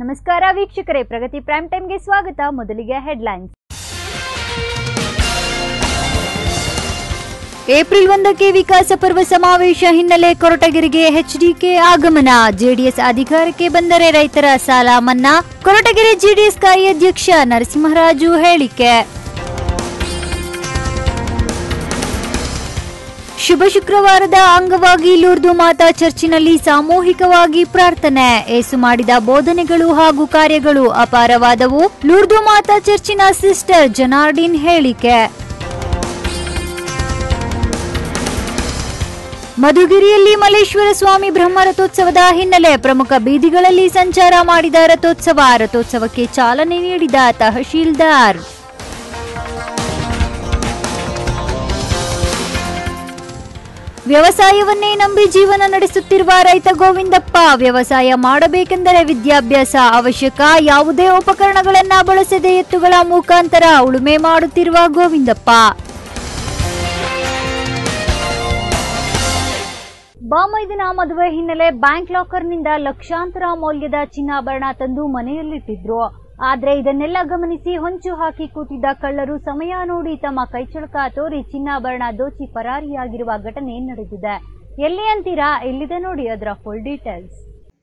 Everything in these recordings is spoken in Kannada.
ನಮಸ್ಕಾರ ವೀಕ್ಷಕರೇ ಪ್ರಗತಿ ಪ್ರೈಮ್ ಟೈಮ್ಗೆ ಸ್ವಾಗತ ಮೊದಲಿಗೆ ಹೆಡ್ಲೈನ್ಸ್ ಏಪ್ರಿಲ್ ಒಂದಕ್ಕೆ ವಿಕಾಸ ಪರ್ವ ಸಮಾವೇಶ ಹಿನ್ನೆಲೆ ಕೊರಟಗೆರೆಗೆ ಎಚ್ಡಿಕೆ ಆಗಮನ ಜೆಡಿಎಸ್ ಅಧಿಕಾರಕ್ಕೆ ಬಂದರೆ ರೈತರ ಸಾಲ ಮನ್ನಾ ಕೊರಟಗೆರೆ ಜೆಡಿಎಸ್ ಕಾರ್ಯಾಧ್ಯಕ್ಷ ನರಸಿಂಹರಾಜು ಹೇಳಿಕೆ ಶುಭ ಶುಕ್ರವಾರದ ಅಂಗವಾಗಿ ಲೂರ್ದು ಮಾತಾ ಚರ್ಚಿನಲ್ಲಿ ಸಾಮೂಹಿಕವಾಗಿ ಪ್ರಾರ್ಥನೆ ಏಸು ಮಾಡಿದ ಬೋಧನೆಗಳು ಹಾಗೂ ಕಾರ್ಯಗಳು ಅಪಾರವಾದವು ಲೂರ್ದು ಮಾತಾ ಚರ್ಚಿನ ಸಿಸ್ಟರ್ ಜನಾರ್ಡಿನ್ ಹೇಳಿಕೆ ಮಧುಗಿರಿಯಲ್ಲಿ ಮಲ್ಲೇಶ್ವರ ಸ್ವಾಮಿ ಬ್ರಹ್ಮ ರಥೋತ್ಸವದ ಹಿನ್ನೆಲೆ ಪ್ರಮುಖ ಬೀದಿಗಳಲ್ಲಿ ಸಂಚಾರ ಮಾಡಿದ ರಥೋತ್ಸವ ರಥೋತ್ಸವಕ್ಕೆ ಚಾಲನೆ ನೀಡಿದ ತಹಶೀಲ್ದಾರ್ ವ್ಯವಸಾಯವನ್ನೇ ನಂಬಿ ಜೀವನ ನಡೆಸುತ್ತಿರುವ ರೈತ ಗೋವಿಂದಪ್ಪ ವ್ಯವಸಾಯ ಮಾಡಬೇಕೆಂದರೆ ವಿದ್ಯಾಭ್ಯಾಸ ಅವಶ್ಯಕ ಯಾವುದೇ ಉಪಕರಣಗಳನ್ನ ಬಳಸದೆ ಎತ್ತುಗಳ ಮುಖಾಂತರ ಉಳುಮೆ ಮಾಡುತ್ತಿರುವ ಗೋವಿಂದಪ್ಪ ಬಾಮೈದಿನ ಮದುವೆ ಹಿನ್ನೆಲೆ ಬ್ಯಾಂಕ್ ಲಾಕರ್ನಿಂದ ಲಕ್ಷಾಂತರ ಮೌಲ್ಯದ ಚಿನ್ನಾಭರಣ ತಂದು ಮನೆಯಲ್ಲಿಟ್ಟಿದ್ರು ಆದ್ರೆ ಇದನ್ನೆಲ್ಲ ಗಮನಿಸಿ ಹೊಂಚು ಹಾಕಿ ಕೂತಿದ್ದ ಕಳ್ಳರು ಸಮಯ ನೋಡಿ ತಮ್ಮ ಕೈಚಳಕ ತೋರಿ ಚಿನ್ನಾಭರಣ ದೋಚಿ ಪರಾರಿಯಾಗಿರುವ ಘಟನೆ ನಡೆದಿದೆ ಎಲ್ಲಿ ಅಂತೀರಾ ಎಲ್ಲಿದೆ ನೋಡಿ ಅದರ ಫುಲ್ ಡೀಟೇಲ್ಸ್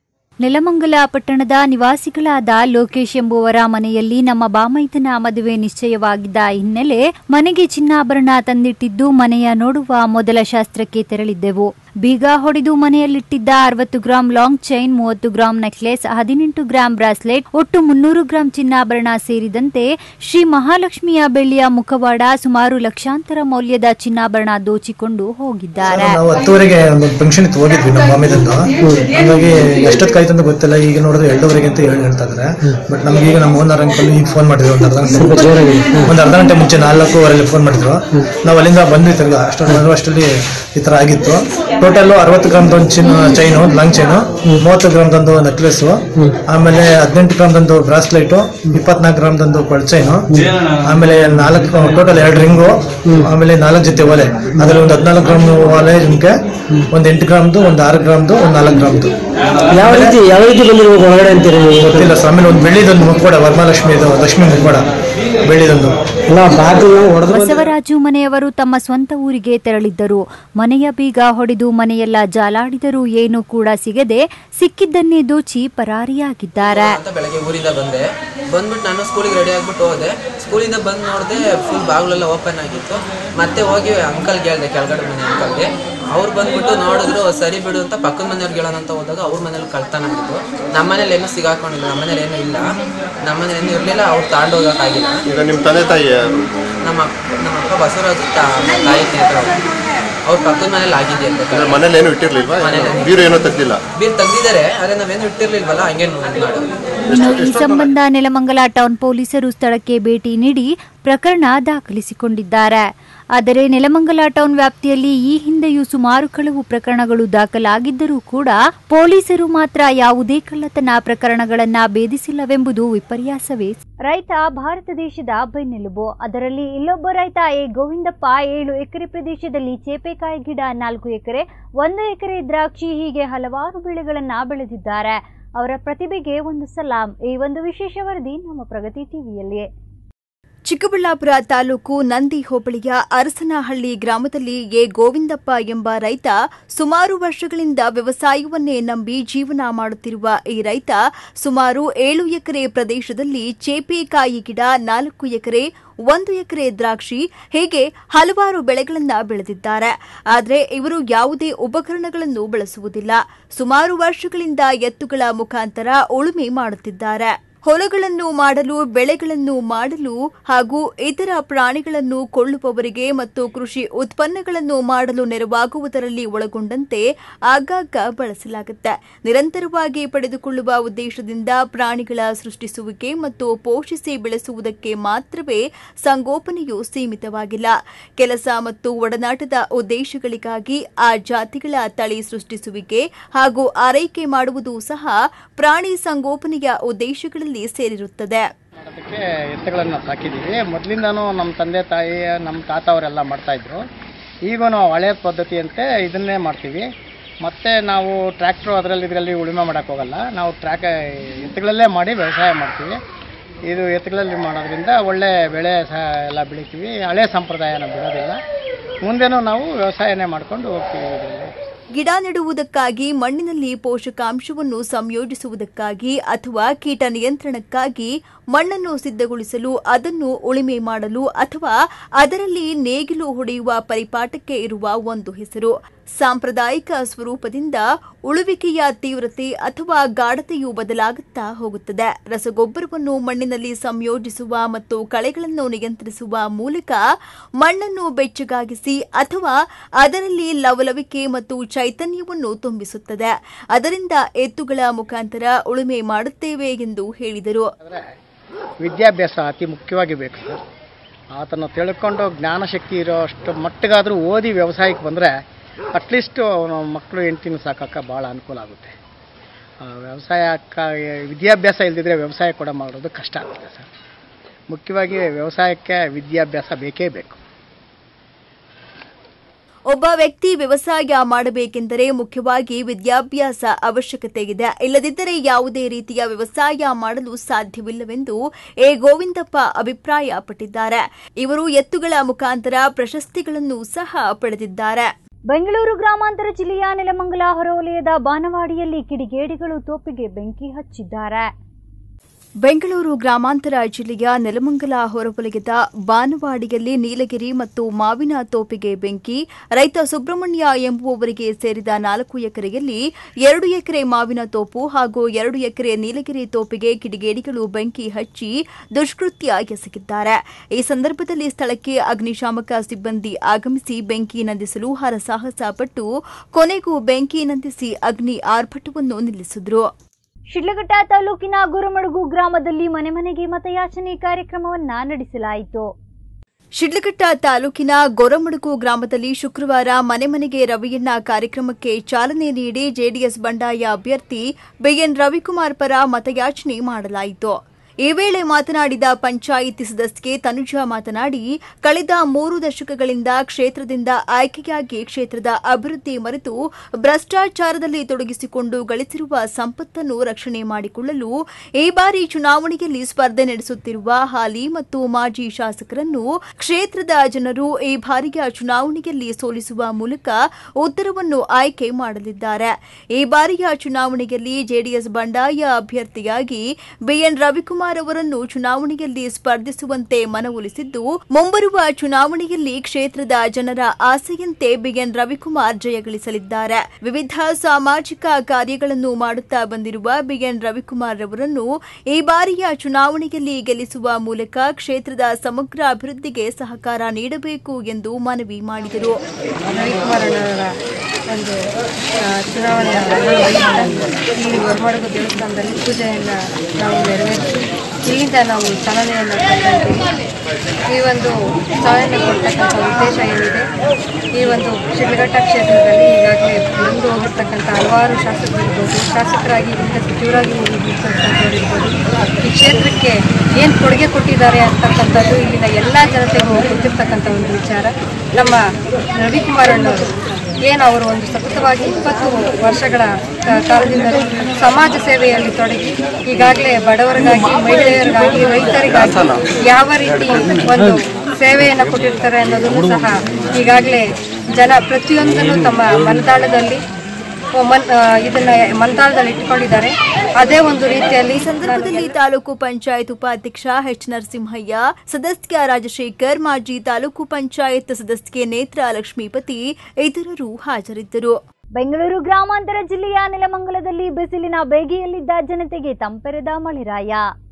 ನೆಲಮಂಗಲ ಪಟ್ಟಣದ ನಿವಾಸಿಗಳಾದ ಲೋಕೇಶ್ ಎಂಬುವರ ಮನೆಯಲ್ಲಿ ನಮ್ಮ ಬಾಮೈದನ ಮದುವೆ ನಿಶ್ಚಯವಾಗಿದ್ದ ಹಿನ್ನೆಲೆ ಮನೆಗೆ ಚಿನ್ನಾಭರಣ ತಂದಿಟ್ಟಿದ್ದು ಮನೆಯ ನೋಡುವ ಮೊದಲ ಶಾಸ್ತ್ರಕ್ಕೆ ತೆರಳಿದ್ದೆವು ಬೀಗ ಹೊಡೆದು ಮನೆಯಲ್ಲಿಟ್ಟಿದ್ದ ಅರವತ್ತು ಗ್ರಾಂ ಲಾಂಗ್ ಚೈನ್ ಮೂವತ್ತು ಗ್ರಾಂ ನೆಕ್ಲೆಸ್ ಹದಿನೆಂಟು ಗ್ರಾಂ ಬ್ರಾಸ್ಲೆಟ್ ಒಟ್ಟು ಮುನ್ನೂರು ಗ್ರಾಂ ಚಿನ್ನಾಭರಣ ಸೇರಿದಂತೆ ಶ್ರೀ ಮಹಾಲಕ್ಷ್ಮಿಯ ಬೆಳ್ಳಿಯ ಮುಖವಾಡ ಸುಮಾರು ಲಕ್ಷಾಂತರ ಮೌಲ್ಯದ ಚಿನ್ನಾಭರಣ ದೋಚಿಕೊಂಡು ಹೋಗಿದ್ದಾರೆ ನಾವು ಹತ್ತುವರೆಗೆ ಒಂದು ಫಂಕ್ಷನ್ ಇತ್ತು ಹೋಗಿದ್ವಿ ನಮ್ಮ ಮಾಮಿದಂದು ಹಂಗಾಗಿ ಎಷ್ಟೊತ್ತು ಅಂತ ಗೊತ್ತಿಲ್ಲ ಈಗ ನೋಡಿದ್ರೆ ಎರಡೂವರೆಗೆ ಅಂತ ಹೇಳಿ ಹೇಳ್ತಾ ಇದಾರೆ ಬಟ್ ನಮ್ಗೆ ಈಗ ನಮ್ಮ ಓನರ್ ಅಂಕಲ್ ಈಗ ಫೋನ್ ಮಾಡಿದ್ರು ಒಂದು ಅರ್ಧ ಗಂಟೆ ಒಂದು ಅರ್ಧ ಗಂಟೆ ಮುಂಚೆ ನಾಲ್ಕೂವರೆಲ್ಲಿ ಫೋನ್ ಮಾಡಿದ್ರು ನಾವು ಅಲ್ಲಿಂದ ಬಂದ್ವಿ ತಿರ್ಗಾ ಅಷ್ಟೊಂದು ಅಷ್ಟರಲ್ಲಿ ಈ ತರ ಆಗಿತ್ತು ಟೋಟಲ್ ಅರವತ್ತು ಗ್ರಾಮ್ ಒಂದು ಚಿನ್ನ ಚೈನು ಲಾಂಗ್ ಚೈನು ಮೂವತ್ತು ಗ್ರಾಮ್ ತಂದು ನೆಕ್ಲೆಸ್ ಆಮೇಲೆ ಹದಿನೆಂಟು ಗ್ರಾಮ್ ತಂದು ಬ್ರಾಸ್ಲೆಟ್ ಇಪ್ಪತ್ನಾಲ್ಕು ಗ್ರಾಮ್ ತಂದು ಚೈನು ಆಮೇಲೆ ನಾಲ್ಕು ಟೋಟಲ್ ಎರಡು ರಿಂಗು ಆಮೇಲೆ ನಾಲ್ಕು ಜೊತೆ ಓಲೆ ಅದ್ರಲ್ಲಿ ಒಂದು ಹದಿನಾಲ್ಕು ಗ್ರಾಮ್ ಓಲೆ ಜೊತೆ ಒಂದು ಎಂಟು ಗ್ರಾಮ್ದು ಒಂದು ಆರು ಗ್ರಾಮ್ದು ಒಂದು ನಾಲ್ಕು ಗ್ರಾಮ್ದು ಯಾವ ರೀತಿ ಯಾವ ರೀತಿ ಬಂದಿರ್ಬೇಕು ಒಳಗಡೆ ಅಂತೀರಿ ನೀವು ಗೊತ್ತಿಲ್ಲ ಸರ್ ಆಮೇಲೆ ಒಂದು ಬೆಳ್ಳಿದೊಂದು ಮುಖವಾಡ ವರಮಹಾಲಕ್ಷ್ಮಿ ಇದು ಲಕ್ಷ್ಮಿ ಮುಖವಾಡ ಬೆಳ್ಳಿದೊಂದು ಎಲ್ಲ ಬಾಗಿಲು ಹೊಡೆದು ಬಸವರಾಜು ಮನೆಯವರು ತಮ್ಮ ಸ್ವಂತ ಊರಿಗೆ ತೆರಳಿದ್ದರು ಮನೆಯ ಬೀಗ ಹೊಡೆದು ಮನೆಯೆಲ್ಲ ಜಾಲಾಡಿದರೂ ಏನೂ ಕೂಡ ಸಿಗದೆ ಸಿಕ್ಕಿದ್ದನ್ನೇ ದೋಚಿ ಪರಾರಿಯಾಗಿದ್ದಾರೆ ಅಂತ ಬೆಳಗ್ಗೆ ಊರಿಂದ ಬಂದೆ ಬಂದ್ಬಿಟ್ಟು ನಾನು ಸ್ಕೂಲಿಗೆ ರೆಡಿ ಆಗ್ಬಿಟ್ಟು ಹೋದೆ ಸ್ಕೂಲಿಂದ ಬಂದು ನೋಡಿದೆ ಫುಲ್ ಬಾಗಿಲೆಲ್ಲ ಓಪನ್ ಆಗಿತ್ತು ಮತ್ತೆ ಹೋಗಿ ಅಂಕಲ್ಗೆ ಹೇಳ್ದೆ ಕೆಳಗಡೆ ಮನೆ ಅಂಕಲ್ಗೆ ಅವ್ರು ಬಂದ್ಬಿಟ್ಟು ನೋಡಿದ್ರು ಸರಿ ಬಿಡು ಅಂತ ಪಕ್ಕದ ಮನೆಯವ್ರಿಗೆ ಹೇಳೋಣ ಅಂತ ಹೋದಾಗ ಅವ್ರ ಮನೇಲಿ ಕಳ್ತನ ಆಗಿತ್ತು ನಮ್ಮ ಮನೇಲಿ ಏನೂ ಸಿಗಾಕೊಂಡಿಲ್ಲ ನಮ್ಮ ಮನೇಲಿ ಏನೂ ಇಲ್ಲ ನಮ್ಮ ಮನೇಲಿ ಏನೂ ಇರಲಿಲ್ಲ ಅವ್ರು ತಗೊಂಡೋಗಕ್ಕಾಗಿಲ್ಲ ಈಗ ನಿಮ್ಮ ತಂದೆ ತಾಯಿ ಯಾರು ನಮ್ಮ ನಮ್ಮ ಅಪ್ಪ ಬಸವರಾಜು ತಾ- ತಾಯಿ ತೀರ್ಥ ಅವ್ರ ಪಕ್ಕದ ಮನೇಲಿ ಆಗಿದೆ ಅಂತ ಅಂದ್ರೆ ಮನೇಲಿ ಏನು ಇಟ್ಟಿರ್ಲಿಲ್ವಾ ಮನೇಲಿ. ಬೀರು ಏನೋ ತೆಗ್ದಿಲ್ಲ ಬೀರ್ ತೆಗ್ದಿದ್ದಾರೆ ಆದ್ರೆ ನಾವೇನು ಇಟ್ಟಿರ್ಲಿಲ್ವಲ್ಲ ಹಂಗೆ ನೋಡಿ ಇನ್ನು ಈ ಸಂಬಂಧ ನೆಲಮಂಗಲ ಟೌನ್ ಪೊಲೀಸರು ಸ್ಥಳಕ್ಕೆ ಭೇಟಿ ನೀಡಿ ಪ್ರಕರಣ ದಾಖಲಿಸಿಕೊಂಡಿದ್ದಾರೆ ಆದರೆ ನೆಲಮಂಗಲ ಟೌನ್ ವ್ಯಾಪ್ತಿಯಲ್ಲಿ ಈ ಹಿಂದೆಯೂ ಸುಮಾರು ಕಳವು ಪ್ರಕರಣಗಳು ದಾಖಲಾಗಿದ್ದರೂ ಕೂಡ ಪೊಲೀಸರು ಮಾತ್ರ ಯಾವುದೇ ಕಳ್ಳತನ ಪ್ರಕರಣಗಳನ್ನ ಭೇದಿಸಿಲ್ಲವೆಂಬುದು ವಿಪರ್ಯಾಸವೇ ರೈತ ಭಾರತ ದೇಶದ ಬೆನ್ನೆಲುಬು ಅದರಲ್ಲಿ ಇಲ್ಲೊಬ್ಬ ರೈತ ಎ ಗೋವಿಂದಪ್ಪ ಏಳು ಎಕರೆ ಪ್ರದೇಶದಲ್ಲಿ ಚೇಪೆಕಾಯಿ ಗಿಡ ನಾಲ್ಕು ಎಕರೆ ಒಂದು ಎಕರೆ ದ್ರಾಕ್ಷಿ ಹೀಗೆ ಹಲವಾರು ಬೆಳೆಗಳನ್ನ ಬೆಳೆದಿದ್ದಾರೆ ಅವರ ಪ್ರತಿಭೆಗೆ ಒಂದು ಸಲಾಂ ಈ ಒಂದು ವಿಶೇಷ ವರದಿ ನಮ್ಮ ಪ್ರಗತಿ ಟಿವಿಯಲ್ಲಿ ಚಿಕ್ಕಬಳ್ಳಾಪುರ ತಾಲೂಕು ನಂದಿ ಹೋಬಳಿಯ ಅರಸನಹಳ್ಳಿ ಗ್ರಾಮದಲ್ಲಿ ಎ ಗೋವಿಂದಪ್ಪ ಎಂಬ ರೈತ ಸುಮಾರು ವರ್ಷಗಳಿಂದ ವ್ಯವಸಾಯವನ್ನೇ ನಂಬಿ ಜೀವನ ಮಾಡುತ್ತಿರುವ ಈ ರೈತ ಸುಮಾರು ಏಳು ಎಕರೆ ಪ್ರದೇಶದಲ್ಲಿ ಚೇಪೆಕಾಯಿ ಗಿಡ ನಾಲ್ಕು ಎಕರೆ ಒಂದು ಎಕರೆ ದ್ರಾಕ್ಷಿ ಹೀಗೆ ಹಲವಾರು ಬೆಳೆಗಳನ್ನ ಬೆಳೆದಿದ್ದಾರೆ ಆದರೆ ಇವರು ಯಾವುದೇ ಉಪಕರಣಗಳನ್ನು ಬಳಸುವುದಿಲ್ಲ ಸುಮಾರು ವರ್ಷಗಳಿಂದ ಎತ್ತುಗಳ ಮುಖಾಂತರ ಉಳುಮೆ ಮಾಡುತ್ತಿದ್ದಾರೆ ಹೊಲಗಳನ್ನು ಮಾಡಲು ಬೆಳೆಗಳನ್ನು ಮಾಡಲು ಹಾಗೂ ಇತರ ಪ್ರಾಣಿಗಳನ್ನು ಕೊಳ್ಳುವವರಿಗೆ ಮತ್ತು ಕೃಷಿ ಉತ್ಪನ್ನಗಳನ್ನು ಮಾಡಲು ನೆರವಾಗುವುದರಲ್ಲಿ ಒಳಗೊಂಡಂತೆ ಆಗಾಗ ಬಳಸಲಾಗುತ್ತೆ ನಿರಂತರವಾಗಿ ಪಡೆದುಕೊಳ್ಳುವ ಉದ್ದೇಶದಿಂದ ಪ್ರಾಣಿಗಳ ಸೃಷ್ಟಿಸುವಿಕೆ ಮತ್ತು ಪೋಷಿಸಿ ಬೆಳೆಸುವುದಕ್ಕೆ ಮಾತ್ರವೇ ಸಂಗೋಪನೆಯು ಸೀಮಿತವಾಗಿಲ್ಲ ಕೆಲಸ ಮತ್ತು ಒಡನಾಟದ ಉದ್ದೇಶಗಳಿಗಾಗಿ ಆ ಜಾತಿಗಳ ತಳಿ ಸೃಷ್ಟಿಸುವಿಕೆ ಹಾಗೂ ಆರೈಕೆ ಮಾಡುವುದು ಸಹ ಪ್ರಾಣಿ ಸಂಗೋಪನೆಯ ಉದ್ದೇಶಗಳಲ್ಲಿ ಸೇರಿರುತ್ತದೆ ಮಾಡೋದಕ್ಕೆ ಎತ್ತುಗಳನ್ನು ಸಾಕಿದ್ದೀವಿ ಮೊದಲಿಂದನೂ ನಮ್ಮ ತಂದೆ ತಾಯಿ ನಮ್ಮ ತಾತ ಅವರೆಲ್ಲ ಮಾಡ್ತಾಯಿದ್ರು ಈಗೂ ನಾವು ಹಳೆಯ ಪದ್ಧತಿಯಂತೆ ಇದನ್ನೇ ಮಾಡ್ತೀವಿ ಮತ್ತು ನಾವು ಟ್ರ್ಯಾಕ್ಟ್ರು ಅದರಲ್ಲಿ ಇದರಲ್ಲಿ ಉಳುಮೆ ಮಾಡೋಕ್ಕೆ ಹೋಗಲ್ಲ ನಾವು ಟ್ರ್ಯಾಕ್ ಎತ್ತುಗಳಲ್ಲೇ ಮಾಡಿ ವ್ಯವಸಾಯ ಮಾಡ್ತೀವಿ ಇದು ಎತ್ತುಗಳಲ್ಲಿ ಮಾಡೋದ್ರಿಂದ ಒಳ್ಳೆ ಬೆಳೆ ಸಹ ಎಲ್ಲ ಬೆಳಿತೀವಿ ಹಳೆ ಸಂಪ್ರದಾಯನ ಬಿಡೋದಿಲ್ಲ ಮುಂದೆನೂ ನಾವು ವ್ಯವಸಾಯನೇ ಮಾಡ್ಕೊಂಡು ಹೋಗ್ತೀವಿ ಇದರಲ್ಲಿ ಗಿಡ ನೆಡುವುದಕ್ಕಾಗಿ ಮಣ್ಣಿನಲ್ಲಿ ಪೋಷಕಾಂಶವನ್ನು ಸಂಯೋಜಿಸುವುದಕ್ಕಾಗಿ ಅಥವಾ ಕೀಟ ನಿಯಂತ್ರಣಕ್ಕಾಗಿ ಮಣ್ಣನ್ನು ಸಿದ್ಧಗೊಳಿಸಲು ಅದನ್ನು ಉಳಿಮೆ ಮಾಡಲು ಅಥವಾ ಅದರಲ್ಲಿ ನೇಗಿಲು ಹೊಡೆಯುವ ಪರಿಪಾಠಕ್ಕೆ ಇರುವ ಒಂದು ಹೆಸರು ಸಾಂಪ್ರದಾಯಿಕ ಸ್ವರೂಪದಿಂದ ಉಳುವಿಕೆಯ ತೀವ್ರತೆ ಅಥವಾ ಗಾಢತೆಯು ಬದಲಾಗುತ್ತಾ ಹೋಗುತ್ತದೆ ರಸಗೊಬ್ಬರವನ್ನು ಮಣ್ಣಿನಲ್ಲಿ ಸಂಯೋಜಿಸುವ ಮತ್ತು ಕಳೆಗಳನ್ನು ನಿಯಂತ್ರಿಸುವ ಮೂಲಕ ಮಣ್ಣನ್ನು ಬೆಚ್ಚಗಾಗಿಸಿ ಅಥವಾ ಅದರಲ್ಲಿ ಲವಲವಿಕೆ ಮತ್ತು ಚೈತನ್ಯವನ್ನು ತುಂಬಿಸುತ್ತದೆ ಅದರಿಂದ ಎತ್ತುಗಳ ಮುಖಾಂತರ ಉಳುಮೆ ಮಾಡುತ್ತೇವೆ ಎಂದು ಹೇಳಿದರು ಆದರೆ ವಿದ್ಯಾಭ್ಯಾಸ ಅತಿ ಮುಖ್ಯವಾಗಿ ಬೇಕು ಸರ್ ಆತನ ತಿಳ್ಕೊಂಡು ಜ್ಞಾನಶಕ್ತಿ ಇರೋ ಅಷ್ಟು ಮಟ್ಟಿಗಾದರೂ ಓದಿ ವ್ಯವಸಾಯಕ್ಕೆ ಬಂದರೆ ಅಟ್ಲೀಸ್ಟು ಅವನ ಮಕ್ಕಳು ಹೆಂಡ್ತಿನೂ ಸಾಕಕ್ಕೆ ಭಾಳ ಅನುಕೂಲ ಆಗುತ್ತೆ ಆ, ವ್ಯವಸಾಯಕ್ಕೆ ವಿದ್ಯಾಭ್ಯಾಸ ಇಲ್ಲದಿದ್ದರೆ ವ್ಯವಸಾಯ ಕೂಡ ಮಾಡೋದು ಕಷ್ಟ ಆಗುತ್ತೆ ಸರ್ ಮುಖ್ಯವಾಗಿ ವ್ಯವಸಾಯಕ್ಕೆ ವಿದ್ಯಾಭ್ಯಾಸ ಬೇಕೇ ಬೇಕು ಒಬ್ಬ ವ್ಯಕ್ತಿ ವ್ಯವಸಾಯ ಮಾಡಬೇಕೆಂದರೆ ಮುಖ್ಯವಾಗಿ ವಿದ್ಯಾಭ್ಯಾಸ ಅವಶ್ಯಕತೆ ಇದೆ ಇಲ್ಲದಿದ್ದರೆ ಯಾವುದೇ ರೀತಿಯ ವ್ಯವಸಾಯ ಮಾಡಲು ಸಾಧ್ಯವಿಲ್ಲವೆಂದು ಎ ಗೋವಿಂದಪ್ಪ ಅಭಿಪ್ರಾಯಪಟ್ಟಿದ್ದಾರೆ ಇವರು ಎತ್ತುಗಳ ಮುಖಾಂತರ ಪ್ರಶಸ್ತಿಗಳನ್ನು ಸಹ ಪಡೆದಿದ್ದಾರೆ ಬೆಂಗಳೂರು ಗ್ರಾಮಾಂತರ ಜಿಲ್ಲೆಯ ನೆಲಮಂಗಲ ಹೊರವಲಯದ ಬಾನವಾಡಿಯಲ್ಲಿ ಕಿಡಿಗೇಡಿಗಳು ತೋಪಿಗೆ ಬೆಂಕಿ ಹಚ್ಚಿದ್ದಾರೆ ಬೆಂಗಳೂರು ಗ್ರಾಮಾಂತರ ಜಿಲ್ಲೆಯ ನೆಲಮಂಗಲ ಹೊರವಲಯದ ಬಾನವಾಡಿಯಲ್ಲಿ ನೀಲಗಿರಿ ಮತ್ತು ಮಾವಿನ ತೋಪಿಗೆ ಬೆಂಕಿ ರೈತ ಸುಬ್ರಹ್ಮಣ್ಯ ಎಂಬುವವರಿಗೆ ಸೇರಿದ ನಾಲ್ಕು ಎಕರೆಯಲ್ಲಿ ಎರಡು ಎಕರೆ ಮಾವಿನ ತೋಪು ಹಾಗೂ ಎರಡು ಎಕರೆ ನೀಲಗಿರಿ ತೋಪಿಗೆ ಕಿಡಿಗೇಡಿಗಳು ಬೆಂಕಿ ಹಚ್ಚಿ ದುಷ್ಕೃತ್ಯ ಎಸಗಿದ್ದಾರೆ ಈ ಸಂದರ್ಭದಲ್ಲಿ ಸ್ಥಳಕ್ಕೆ ಅಗ್ನಿಶಾಮಕ ಸಿಬ್ಬಂದಿ ಆಗಮಿಸಿ ಬೆಂಕಿ ನಂದಿಸಲು ಹರಸಾಹಸ ಪಟ್ಟು ಕೊನೆಗೂ ಬೆಂಕಿ ನಂದಿಸಿ ಅಗ್ನಿ ಆರ್ಭಟವನ್ನು ನಿಲ್ಲಿಸಿದ್ರು ಶಿಡ್ಲಘಟ್ಟ ತಾಲೂಕಿನ ಗುರುಮಡುಗು ಗ್ರಾಮದಲ್ಲಿ ಮನೆ ಮನೆಗೆ ಮತಯಾಚನೆ ಕಾರ್ಯಕ್ರಮವನ್ನ ನಡೆಸಲಾಯಿತು ಶಿಡ್ಲಘಟ್ಟ ತಾಲೂಕಿನ ಗೊರಮಡುಗು ಗ್ರಾಮದಲ್ಲಿ ಶುಕ್ರವಾರ ಮನೆ ಮನೆಗೆ ರವಿಯಣ್ಣ ಕಾರ್ಯಕ್ರಮಕ್ಕೆ ಚಾಲನೆ ನೀಡಿ ಜೆಡಿಎಸ್ ಬಂಡಾಯ ಅಭ್ಯರ್ಥಿ ಬಿಎನ್ ರವಿಕುಮಾರ್ ಪರ ಮತಯಾಚನೆ ಮಾಡಲಾಯಿತು ಈ ವೇಳೆ ಮಾತನಾಡಿದ ಪಂಚಾಯಿತಿ ಸದಸ್ಯೆ ತನುಜಾ ಮಾತನಾಡಿ ಕಳೆದ ಮೂರು ದಶಕಗಳಿಂದ ಕ್ಷೇತ್ರದಿಂದ ಆಯ್ಕೆಯಾಗಿ ಕ್ಷೇತ್ರದ ಅಭಿವೃದ್ಧಿ ಮರೆತು ಭ್ರಷ್ಟಾಚಾರದಲ್ಲಿ ತೊಡಗಿಸಿಕೊಂಡು ಗಳಿಸಿರುವ ಸಂಪತ್ತನ್ನು ರಕ್ಷಣೆ ಮಾಡಿಕೊಳ್ಳಲು ಈ ಬಾರಿ ಚುನಾವಣೆಯಲ್ಲಿ ಸ್ಪರ್ಧೆ ನಡೆಸುತ್ತಿರುವ ಹಾಲಿ ಮತ್ತು ಮಾಜಿ ಶಾಸಕರನ್ನು ಕ್ಷೇತ್ರದ ಜನರು ಈ ಬಾರಿಯ ಚುನಾವಣೆಯಲ್ಲಿ ಸೋಲಿಸುವ ಮೂಲಕ ಉತ್ತರವನ್ನು ಆಯ್ಕೆ ಮಾಡಲಿದ್ದಾರೆ ಈ ಬಾರಿಯ ಚುನಾವಣೆಯಲ್ಲಿ ಜೆಡಿಎಸ್ ಬಂಡಾಯ ಅಭ್ಯರ್ಥಿಯಾಗಿ ಬಿಎನ್ ರವಿಕುಮಾರ್ ಅವರನ್ನು ಚುನಾವಣೆಯಲ್ಲಿ ಸ್ಪರ್ಧಿಸುವಂತೆ ಮನವೊಲಿಸಿದ್ದು ಮುಂಬರುವ ಚುನಾವಣೆಯಲ್ಲಿ ಕ್ಷೇತ್ರದ ಜನರ ಆಸೆಯಂತೆ ಬಿಎನ್ ರವಿಕುಮಾರ್ ಜಯಗಳಿಸಲಿದ್ದಾರೆ ವಿವಿಧ ಸಾಮಾಜಿಕ ಕಾರ್ಯಗಳನ್ನು ಮಾಡುತ್ತಾ ಬಂದಿರುವ ಬಿಎನ್ ರವಿಕುಮಾರ್ ಅವರನ್ನು ಈ ಬಾರಿಯ ಚುನಾವಣೆಯಲ್ಲಿ ಗೆಲ್ಲಿಸುವ ಮೂಲಕ ಕ್ಷೇತ್ರದ ಸಮಗ್ರ ಅಭಿವೃದ್ಧಿಗೆ ಸಹಕಾರ ನೀಡಬೇಕು ಎಂದು ಮನವಿ ಮಾಡಿದರು ರವಿಕುಮಾರ್ ಅಣ್ಣವರ ಒಂದು ಆ, ಚುನಾವಣೆಯ ರಣವೊಂದಿಗೆ ಇಲ್ಲಿ ಗೊರಮಡುಗು ದೇವಸ್ಥಾನದಲ್ಲಿ ಪೂಜೆಯನ್ನು ನಾವು ನೆರವೇರಿಸಿ ಇಲ್ಲಿಂದ ನಾವು ಚಾಲನೆಯನ್ನು ಕೊಡ್ತಾ ಇದ್ದೀವಿ ಈ ಒಂದು ಚಾಲನೆ ಕೊಡ್ತಕ್ಕಂಥ ಉದ್ದೇಶ ಏನಿದೆ ಈ ಒಂದು ಶಿಡ್ಲಘಟ್ಟ ಕ್ಷೇತ್ರದಲ್ಲಿ ಈಗಾಗಲೇ ಬಂದು ಹೋಗಿರ್ತಕ್ಕಂಥ ಹಲವಾರು ಶಾಸಕರಿರ್ಬೋದು ಶಾಸಕರಾಗಿ ಇಲ್ಲಿಂದ ಸಚಿವರಾಗಿ ಹೋಗಿರ್ತಕ್ಕಂಥವ್ರಿರ್ಬೋದು ಈ ಕ್ಷೇತ್ರಕ್ಕೆ ಏನು ಕೊಡುಗೆ ಕೊಟ್ಟಿದ್ದಾರೆ ಅಂತಕ್ಕಂಥದ್ದು ಇಲ್ಲಿನ ಎಲ್ಲ ಜನತೆಗೂ ಗೊತ್ತಿರ್ತಕ್ಕಂಥ ಒಂದು ವಿಚಾರ ನಮ್ಮ ರವಿಕುಮಾರ್ ಅಣ್ಣವರು ಏನು ಅವರು ಒಂದು ಸತತವಾಗಿ ಇಪ್ಪತ್ತು ವರ್ಷಗಳ ಕ- ಕಾಲದಿಂದಲೂ ಸಮಾಜ ಸೇವೆಯಲ್ಲಿ ತೊಡಗಿ ಈಗಾಗಲೇ ಬಡವರಿಗಾಗಿ ಮಹಿಳೆಯರಿಗಾಗಿ ರೈತರಿಗಾಗಿ ಯಾವ ರೀತಿ ಒಂದು ಸೇವೆಯನ್ನು ಕೊಟ್ಟಿರ್ತಾರೆ ಅನ್ನೋದನ್ನು ಸಹ ಈಗಾಗಲೇ ಜನ ಪ್ರತಿಯೊಂದನ್ನು ತಮ್ಮ ಮನದಾಳದಲ್ಲಿ ಮನ್ ಆ, ಇದನ್ನ ಮನದಾಳದಲ್ಲಿ ಇಟ್ಕೊಂಡಿದ್ದಾರೆ ಅದೇ ಒಂದು ರೀತಿಯಲ್ಲಿ ಈ ಸಂದರ್ಭದಲ್ಲಿ ತಾಲೂಕು ಪಂಚಾಯತ್ ಉಪಾಧ್ಯಕ್ಷ ಎಚ್ ನರಸಿಂಹಯ್ಯ ಸದಸ್ಯ ರಾಜಶೇಖರ್ ಮಾಜಿ ತಾಲೂಕು ಪಂಚಾಯತ್ ಸದಸ್ಯೆ ನೇತ್ರ ಲಕ್ಷ್ಮೀಪತಿ ಇತರರು ಹಾಜರಿದ್ದರು ಬೆಂಗಳೂರು ಗ್ರಾಮಾಂತರ ಜಿಲ್ಲೆಯ ನೆಲಮಂಗಲದಲ್ಲಿ ಬಿಸಿಲಿನ ಬೇಗೆಯಲ್ಲಿದ್ದ ಜನತೆಗೆ ತಂಪೆರೆದ ಮಳೆರಾಯ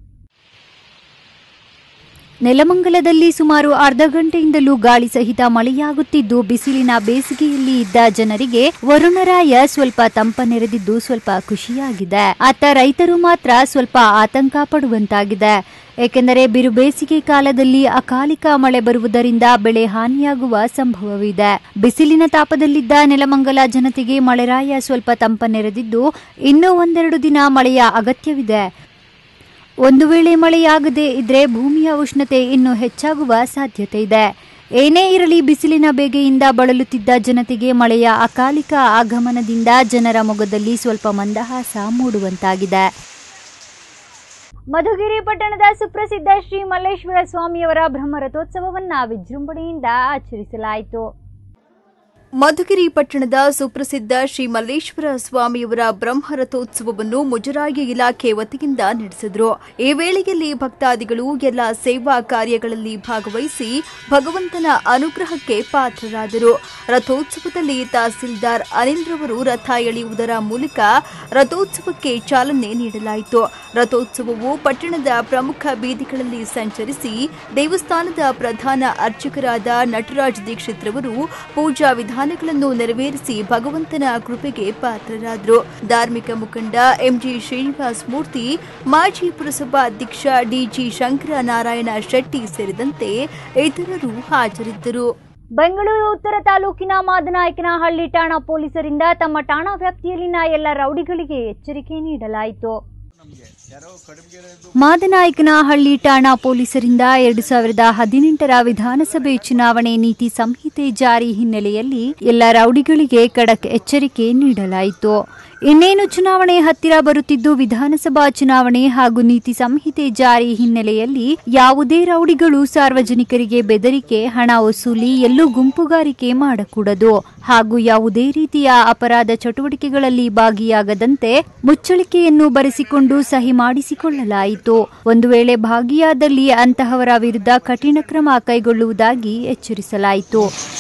ನೆಲಮಂಗಲದಲ್ಲಿ ಸುಮಾರು ಅರ್ಧ ಗಂಟೆಯಿಂದಲೂ ಗಾಳಿ ಸಹಿತ ಮಳೆಯಾಗುತ್ತಿದ್ದು ಬಿಸಿಲಿನ ಬೇಸಿಗೆಯಲ್ಲಿ ಇದ್ದ ಜನರಿಗೆ ವರುಣರಾಯ ಸ್ವಲ್ಪ ತಂಪ ನೆರೆದಿದ್ದು ಸ್ವಲ್ಪ ಖುಷಿಯಾಗಿದೆ ಆತ ರೈತರು ಮಾತ್ರ ಸ್ವಲ್ಪ ಆತಂಕ ಪಡುವಂತಾಗಿದೆ ಏಕೆಂದರೆ ಬಿರು ಬೇಸಿಗೆ ಕಾಲದಲ್ಲಿ ಅಕಾಲಿಕ ಮಳೆ ಬರುವುದರಿಂದ ಬೆಳೆ ಹಾನಿಯಾಗುವ ಸಂಭವವಿದೆ ಬಿಸಿಲಿನ ತಾಪದಲ್ಲಿದ್ದ ನೆಲಮಂಗಲ ಜನತೆಗೆ ಮಳೆರಾಯ ಸ್ವಲ್ಪ ತಂಪ ನೆರೆದಿದ್ದು ಇನ್ನೂ ಒಂದೆರಡು ದಿನ ಮಳೆಯ ಅಗತ್ಯವಿದೆ ಒಂದು ವೇಳೆ ಮಳೆಯಾಗದೇ ಇದ್ರೆ ಭೂಮಿಯ ಉಷ್ಣತೆ ಇನ್ನೂ ಹೆಚ್ಚಾಗುವ ಸಾಧ್ಯತೆ ಇದೆ ಏನೇ ಇರಲಿ ಬಿಸಿಲಿನ ಬೇಗೆಯಿಂದ ಬಳಲುತ್ತಿದ್ದ ಜನತೆಗೆ ಮಳೆಯ ಅಕಾಲಿಕ ಆಗಮನದಿಂದ ಜನರ ಮೊಗದಲ್ಲಿ ಸ್ವಲ್ಪ ಮಂದಹಾಸ ಮೂಡುವಂತಾಗಿದೆ ಮಧುಗಿರಿ ಪಟ್ಟಣದ ಸುಪ್ರಸಿದ್ಧ ಶ್ರೀ ಮಲ್ಲೇಶ್ವರ ಸ್ವಾಮಿಯವರ ಬ್ರಹ್ಮರಥೋತ್ಸವವನ್ನ ವಿಜೃಂಭಣೆಯಿಂದ ಆಚರಿಸಲಾಯಿತು ಮಧುಗಿರಿ ಪಟ್ಟಣದ ಸುಪ್ರಸಿದ್ಧ ಶ್ರೀ ಮಲ್ಲೇಶ್ವರ ಸ್ವಾಮಿಯವರ ಬ್ರಹ್ಮರಥೋತ್ಸವವನ್ನು ಮುಜರಾಯಿ ಇಲಾಖೆ ವತಿಯಿಂದ ನಡೆಸಿದರು ಈ ವೇಳೆಯಲ್ಲಿ ಭಕ್ತಾದಿಗಳು ಎಲ್ಲ ಸೇವಾ ಕಾರ್ಯಗಳಲ್ಲಿ ಭಾಗವಹಿಸಿ ಭಗವಂತನ ಅನುಗ್ರಹಕ್ಕೆ ಪಾತ್ರರಾದರು ರಥೋತ್ಸವದಲ್ಲಿ ತಹಸೀಲ್ದಾರ್ ಅನಿಲ್ ರವರು ರಥ ಎಳೆಯುವುದರ ಮೂಲಕ ರಥೋತ್ಸವಕ್ಕೆ ಚಾಲನೆ ನೀಡಲಾಯಿತು ರಥೋತ್ಸವವು ಪಟ್ಟಣದ ಪ್ರಮುಖ ಬೀದಿಗಳಲ್ಲಿ ಸಂಚರಿಸಿ ದೇವಸ್ಥಾನದ ಪ್ರಧಾನ ಅರ್ಚಕರಾದ ನಟರಾಜ್ ದೀಕ್ಷಿತ್ ರವರು ಪೂಜಾ ವಿಧಾನಗಳನ್ನು ನೆರವೇರಿಸಿ ಭಗವಂತನ ಕೃಪೆಗೆ ಪಾತ್ರರಾದರು ಧಾರ್ಮಿಕ ಮುಖಂಡ ಎಂಜಿ ಶ್ರೀನಿವಾಸ್ ಮೂರ್ತಿ ಮಾಜಿ ಪುರಸಭಾ ಅಧ್ಯಕ್ಷ ಡಿಜಿ ಶಂಕರ ನಾರಾಯಣ ಶೆಟ್ಟಿ ಸೇರಿದಂತೆ ಇತರರು ಹಾಜರಿದ್ದರು ಬೆಂಗಳೂರು ಉತ್ತರ ತಾಲೂಕಿನ ಮಾದನಾಯಕನಹಳ್ಳಿ ಠಾಣಾ ಪೊಲೀಸರಿಂದ ತಮ್ಮ ಠಾಣಾ ವ್ಯಾಪ್ತಿಯಲ್ಲಿನ ಎಲ್ಲ ರೌಡಿಗಳಿಗೆ ಎಚ್ಚರಿಕೆ ನೀಡಲಾಯಿತು ಮಾದನಾಯಕನಹಳ್ಳಿ ಠಾಣಾ ಪೊಲೀಸರಿಂದ ಎರಡು ಸಾವಿರದ ಹದಿನೆಂಟರ ವಿಧಾನಸಭೆ ಚುನಾವಣೆ ನೀತಿ ಸಂಹಿತೆ ಜಾರಿ ಹಿನ್ನೆಲೆಯಲ್ಲಿ ಎಲ್ಲ ರೌಡಿಗಳಿಗೆ ಖಡಕ್ ಎಚ್ಚರಿಕೆ ನೀಡಲಾಯಿತು ಇನ್ನೇನು ಚುನಾವಣೆ ಹತ್ತಿರ ಬರುತ್ತಿದ್ದು ವಿಧಾನಸಭಾ ಚುನಾವಣೆ ಹಾಗೂ ನೀತಿ ಸಂಹಿತೆ ಜಾರಿ ಹಿನ್ನೆಲೆಯಲ್ಲಿ ಯಾವುದೇ ರೌಡಿಗಳು ಸಾರ್ವಜನಿಕರಿಗೆ ಬೆದರಿಕೆ ಹಣ ವಸೂಲಿ ಎಲ್ಲೂ ಗುಂಪುಗಾರಿಕೆ ಮಾಡಕೂಡದು ಹಾಗೂ ಯಾವುದೇ ರೀತಿಯ ಅಪರಾಧ ಚಟುವಟಿಕೆಗಳಲ್ಲಿ ಭಾಗಿಯಾಗದಂತೆ ಮುಚ್ಚಳಿಕೆಯನ್ನು ಬರೆಸಿಕೊಂಡು ಸಹಿ ಮಾಡಿಸಿಕೊಳ್ಳಲಾಯಿತು ಒಂದು ವೇಳೆ ಭಾಗಿಯಾದಲ್ಲಿ ಅಂತಹವರ ವಿರುದ್ಧ ಕಠಿಣ ಕ್ರಮ ಕೈಗೊಳ್ಳುವುದಾಗಿ ಎಚ್ಚರಿಸಲಾಯಿತು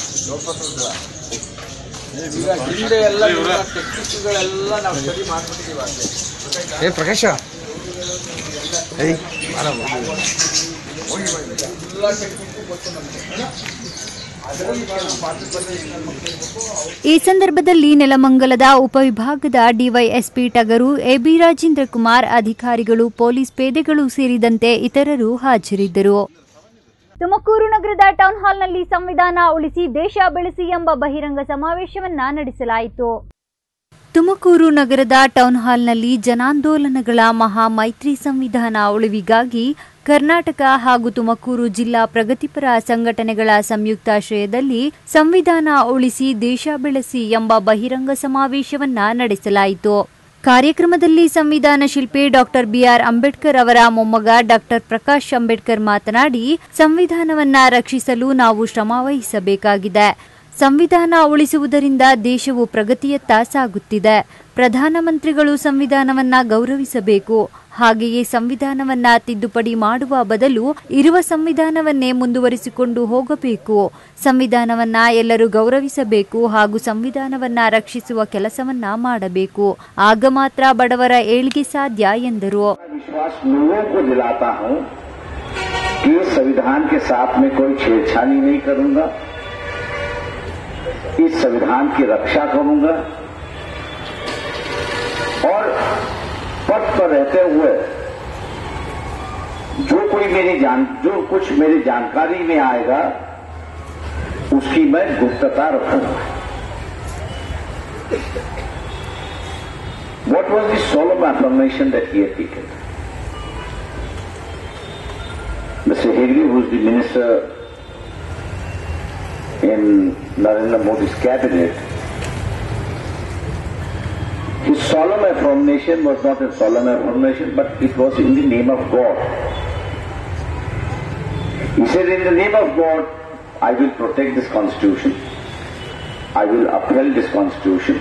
ಈ ಸಂದರ್ಭದಲ್ಲಿ ನೆಲಮಂಗಲದ ಉಪವಿಭಾಗದ ಡಿವೈಎಸ್ಪಿ ಟಗರು ಎಬಿ ರಾಜೇಂದ್ರ ಕುಮಾರ್ ಅಧಿಕಾರಿಗಳು ಪೊಲೀಸ್ ಪೇದೆಗಳು ಸೇರಿದಂತೆ ಇತರರು ಹಾಜರಿದ್ದರು ತುಮಕೂರು ನಗರದ ಟೌನ್ ಹಾಲ್ನಲ್ಲಿ ಸಂವಿಧಾನ ಉಳಿಸಿ ದೇಶ ಬೆಳೆಸಿ ಎಂಬ ಬಹಿರಂಗ ಸಮಾವೇಶವನ್ನ ನಡೆಸಲಾಯಿತು ತುಮಕೂರು ನಗರದ ಟೌನ್ ಹಾಲ್ನಲ್ಲಿ ಜನಾಂದೋಲನಗಳ ಮಹಾ ಮೈತ್ರಿ ಸಂವಿಧಾನ ಉಳಿವಿಗಾಗಿ ಕರ್ನಾಟಕ ಹಾಗೂ ತುಮಕೂರು ಜಿಲ್ಲಾ ಪ್ರಗತಿಪರ ಸಂಘಟನೆಗಳ ಸಂಯುಕ್ತಾಶ್ರಯದಲ್ಲಿ ಸಂವಿಧಾನ ಉಳಿಸಿ ದೇಶ ಬೆಳೆಸಿ ಎಂಬ ಬಹಿರಂಗ ಸಮಾವೇಶವನ್ನ ನಡೆಸಲಾಯಿತು ಕಾರ್ಯಕ್ರಮದಲ್ಲಿ ಸಂವಿಧಾನ ಶಿಲ್ಪಿ ಡಾಕ್ಟರ್ ಬಿಆರ್ ಅಂಬೇಡ್ಕರ್ ಅವರ ಮೊಮ್ಮಗ ಡಾಕ್ಟರ್ ಪ್ರಕಾಶ್ ಅಂಬೇಡ್ಕರ್ ಮಾತನಾಡಿ ಸಂವಿಧಾನವನ್ನ ರಕ್ಷಿಸಲು ನಾವು ಶ್ರಮ ವಹಿಸಬೇಕಾಗಿದೆ ಸಂವಿಧಾನ ಉಳಿಸುವುದರಿಂದ ದೇಶವು ಪ್ರಗತಿಯತ್ತ ಸಾಗುತ್ತಿದೆ ಪ್ರಧಾನಮಂತ್ರಿಗಳು ಸಂವಿಧಾನವನ್ನ ಗೌರವಿಸಬೇಕು ಹಾಗೆಯೇ ಸಂವಿಧಾನವನ್ನ ತಿದ್ದುಪಡಿ ಮಾಡುವ ಬದಲು ಇರುವ ಸಂವಿಧಾನವನ್ನೇ ಮುಂದುವರಿಸಿಕೊಂಡು ಹೋಗಬೇಕು ಸಂವಿಧಾನವನ್ನ ಎಲ್ಲರೂ ಗೌರವಿಸಬೇಕು ಹಾಗೂ ಸಂವಿಧಾನವನ್ನ ರಕ್ಷಿಸುವ ಕೆಲಸವನ್ನ ಮಾಡಬೇಕು ಆಗ ಮಾತ್ರ ಬಡವರ ಏಳ್ಗೆ ಸಾಧ್ಯ ಎಂದರು विश्वास लोगों को दिलाता हूं कि इस संविधान के साथ में कोई छेड़छाड़ी नहीं करूंगा इस संविधान की रक्षा करूंगा और पद पर रहते हुए जो कोई मेरी जान जो कुछ मेरी जानकारी में आएगा उसकी मैं गुप्तता रखूंगा What was the solemn affirmation that he had taken? Mr. Hegde, who is the minister in Narendra Modi's cabinet, his solemn affirmation was not a solemn affirmation, but it was in the name of God. He said, in the name of God, I will protect this constitution. I will uphold this constitution.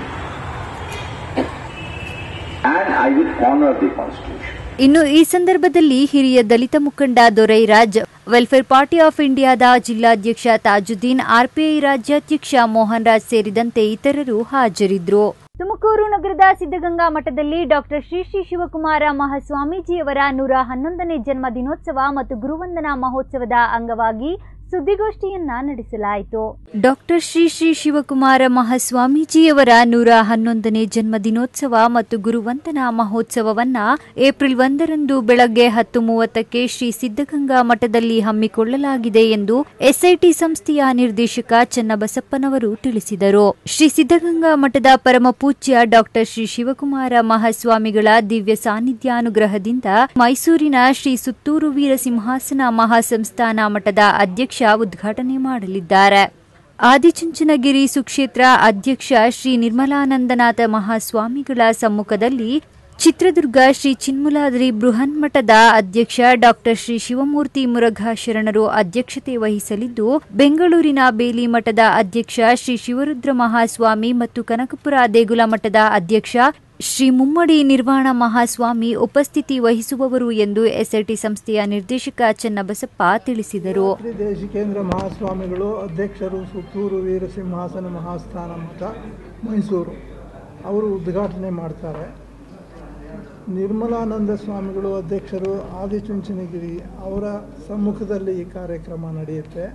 And I will honor the constitution. ಇನ್ನು ಈ ಸಂದರ್ಭದಲ್ಲಿ ಹಿರಿಯ ದಲಿತ ಮುಖಂಡ ದೊರೈರಾಜ್ ವೆಲ್ಫೇರ್ ಪಾರ್ಟಿ ಆಫ್ ಇಂಡಿಯಾದ ಜಿಲ್ಲಾಧ್ಯಕ್ಷ ತಾಜುದ್ದೀನ್ ಆರ್ಪಿಐ ರಾಜ್ಯಾಧ್ಯಕ್ಷ ಮೋಹನ್ ರಾಜ್ ಸೇರಿದಂತೆ ಇತರರು ಹಾಜರಿದ್ದರು ತುಮಕೂರು ನಗರದ ಸಿದ್ಧಗಂಗಾ ಮಠದಲ್ಲಿ ಡಾಕ್ಟರ್ ಶ್ರೀ ಶ್ರೀ ಶಿವಕುಮಾರ ಮಹಾಸ್ವಾಮೀಜಿಯವರ ನೂರ ಹನ್ನೊಂದನೇ ಜನ್ಮ ದಿನೋತ್ಸವ ಮತ್ತು ಗುರುವಂದನಾ ಮಹೋತ್ಸವದ ಅಂಗವಾಗಿ ಸುದ್ದಿಗೋಷ್ಠಿಯನ್ನ ನಡೆಸಲಾಯಿತು ಡಾಕ್ಟರ್ ಶ್ರೀ ಶ್ರೀ ಶಿವಕುಮಾರ ಮಹಾಸ್ವಾಮೀಜಿಯವರ ನೂರ ಹನ್ನೊಂದನೇ ಜನ್ಮ ದಿನೋತ್ಸವ ಮತ್ತು ಗುರುವಂದನಾ ಮಹೋತ್ಸವವನ್ನ ಏಪ್ರಿಲ್ ಒಂದರಂದು ಬೆಳಗ್ಗೆ ಹತ್ತು ಮೂವತ್ತಕ್ಕೆ ಶ್ರೀ ಸಿದ್ಧಗಂಗಾ ಮಠದಲ್ಲಿ ಹಮ್ಮಿಕೊಳ್ಳಲಾಗಿದೆ ಎಂದು ಎಸ್ಐಟಿ ಸಂಸ್ಥೆಯ ನಿರ್ದೇಶಕ ಚನ್ನಬಸಪ್ಪನವರು ತಿಳಿಸಿದರು ಶ್ರೀ ಸಿದ್ಧಗಂಗಾ ಮಠದ ಪರಮ ಪೂಜ್ಯ ಡಾಕ್ಟರ್ ಶ್ರೀ ಶಿವಕುಮಾರ ಮಹಾಸ್ವಾಮಿಗಳ ದಿವ್ಯ ಸಾನ್ನಿಧ್ಯಾನುಗ್ರಹದಿಂದ ಮೈಸೂರಿನ ಶ್ರೀ ಸುತ್ತೂರು ವೀರ ಸಿಂಹಾಸನ ಮಹಾಸಂಸ್ಥಾನ ಮಠದ ಅಧ್ಯಕ್ಷ ಉದ್ಘಾಟನೆ ಮಾಡಲಿದ್ದಾರೆ ಆದಿಚುಂಚನಗಿರಿ ಸುಕ್ಷೇತ್ರ ಅಧ್ಯಕ್ಷ ಶ್ರೀ ನಿರ್ಮಲಾನಂದನಾಥ ಮಹಾಸ್ವಾಮಿಗಳ ಸಮ್ಮುಖದಲ್ಲಿ ಚಿತ್ರದುರ್ಗ ಶ್ರೀ ಚಿನ್ಮುಲಾದ್ರಿ ಬೃಹನ್ಮಠದ ಅಧ್ಯಕ್ಷ ಡಾಕ್ಟರ್ ಶ್ರೀ ಶಿವಮೂರ್ತಿ ಮುರುಘಾ ಶರಣರು ಅಧ್ಯಕ್ಷತೆ ವಹಿಸಲಿದ್ದು ಬೆಂಗಳೂರಿನ ಬೇಲಿ ಮಠದ ಅಧ್ಯಕ್ಷ ಶ್ರೀ ಶಿವರುದ್ರ ಮಹಾಸ್ವಾಮಿ ಮತ್ತು ಕನಕಪುರ ದೇಗುಲ ಮಠದ ಅಧ್ಯಕ್ಷ ಶ್ರೀ ಮುಮ್ಮಡಿ ನಿರ್ವಾಣ ಮಹಾಸ್ವಾಮಿ ಉಪಸ್ಥಿತಿ ವಹಿಸುವವರು ಎಂದು ಎಸ್ಐಟಿ ಸಂಸ್ಥೆಯ ನಿರ್ದೇಶಕ ಚನ್ನಬಸಪ್ಪ ತಿಳಿಸಿದರು ಶ್ರೀ ದೇಶಿಕೇಂದ್ರ ಮಹಾಸ್ವಾಮಿಗಳು ಅಧ್ಯಕ್ಷರು ಸುತ್ತೂರು ವೀರಸಿಂಹಾಸನ ಮಹಾಸ್ಥಾನ ಮಠ ಮೈಸೂರು ಅವರು ಉದ್ಘಾಟನೆ ಮಾಡ್ತಾರೆ ನಿರ್ಮಲಾನಂದ ಸ್ವಾಮಿಗಳು ಅಧ್ಯಕ್ಷರು ಆದಿಚುಂಚನಗಿರಿ ಅವರ ಸಮ್ಮುಖದಲ್ಲಿ ಈ ಕಾರ್ಯಕ್ರಮ ನಡೆಯುತ್ತೆ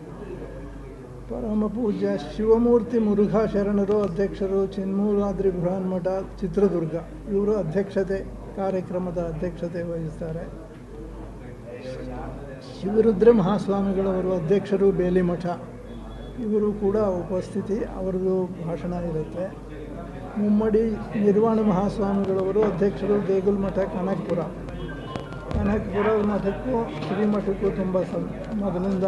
ಪರಮ ಪೂಜ್ಯ ಶಿವಮೂರ್ತಿ ಮುರುಘಾ ಶರಣರು ಅಧ್ಯಕ್ಷರು ಚಿನ್ಮೂಲಾದ್ರಿ ಬೃಹನ್ಮಠ ಚಿತ್ರದುರ್ಗ ಇವರು ಅಧ್ಯಕ್ಷತೆ ಕಾರ್ಯಕ್ರಮದ ಅಧ್ಯಕ್ಷತೆ ವಹಿಸ್ತಾರೆ ಶಿವರುದ್ರ ಮಹಾಸ್ವಾಮಿಗಳವರು ಅಧ್ಯಕ್ಷರು ಬೇಲಿಮಠ ಇವರು ಕೂಡ ಉಪಸ್ಥಿತಿ ಅವರದು ಭಾಷಣ ಇರುತ್ತೆ ಮುಮ್ಮಡಿ ನಿರ್ವಾಣ ಮಹಾಸ್ವಾಮಿಗಳವರು ಅಧ್ಯಕ್ಷರು ದೇಗುಲ್ ಮಠ ಕನಕಪುರ ಕನಕಪುರ ಮಠಕ್ಕೂ ಶ್ರೀಮಠಕ್ಕೂ ತುಂಬ ಸಂ ಮೊದಲಿಂದ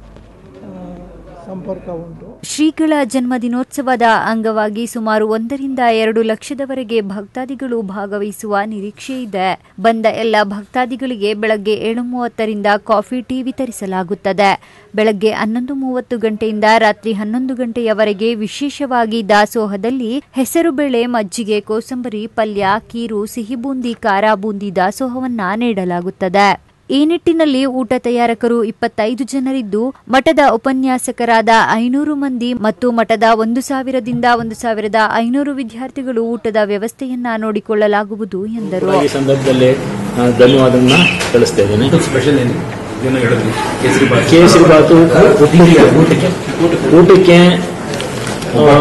ಆ, ಸಂಪರ್ಕ ಉಂಟು ಶ್ರೀಗಳ ಜನ್ಮದಿನೋತ್ಸವದ ಅಂಗವಾಗಿ ಸುಮಾರು ಒಂದರಿಂದ ಎರಡು ಲಕ್ಷದವರೆಗೆ ಭಕ್ತಾದಿಗಳು ಭಾಗವಹಿಸುವ ನಿರೀಕ್ಷೆ ಇದೆ ಬಂದ ಎಲ್ಲ ಭಕ್ತಾದಿಗಳಿಗೆ ಬೆಳಗ್ಗೆ ಏಳು ಮೂವತ್ತರಿಂದ ಕಾಫಿ ಟೀ ವಿತರಿಸಲಾಗುತ್ತದೆ ಬೆಳಗ್ಗೆ ಹನ್ನೊಂದು ಮೂವತ್ತು ಗಂಟೆಯಿಂದ ರಾತ್ರಿ ಹನ್ನೊಂದು ಗಂಟೆಯವರೆಗೆ ವಿಶೇಷವಾಗಿ ದಾಸೋಹದಲ್ಲಿ ಹೆಸರುಬೇಳೆ ಮಜ್ಜಿಗೆ ಕೋಸಂಬರಿ ಪಲ್ಯ ಕೀರು ಸಿಹಿ ಬೂಂದಿ ಖಾರ ಬೂಂದಿ ದಾಸೋಹವನ್ನ ನೀಡಲಾಗುತ್ತದೆ ಈ ನಿಟ್ಟಿನಲ್ಲಿ ಊಟ ತಯಾರಕರು ಇಪ್ಪತ್ತೈದು ಜನರಿದ್ದು ಮಠದ ಉಪನ್ಯಾಸಕರಾದ ಐನೂರು ಮಂದಿ ಮತ್ತು ಮಠದ ಒಂದು ಸಾವಿರದಿಂದ ಒಂದು ಸಾವಿರದ ಐನೂರು ವಿದ್ಯಾರ್ಥಿಗಳು ಊಟದ ವ್ಯವಸ್ಥೆಯನ್ನ ನೋಡಿಕೊಳ್ಳಲಾಗುವುದು ಎಂದರು ಈ ಸಂದರ್ಭದಲ್ಲಿ ನಾನು ಧನ್ಯವಾದಗಳನ್ನ ತಿಳಿಸ್ತಾ ಇದ್ದೇನೆ ಸ್ಪೆಷಲ್ ಏನು ಹೇಳಿದ್ರಿ ಕೇಸರಿ ಬಾತು ಊಟಕ್ಕೆ ಊಟಕ್ಕೆ ಆ,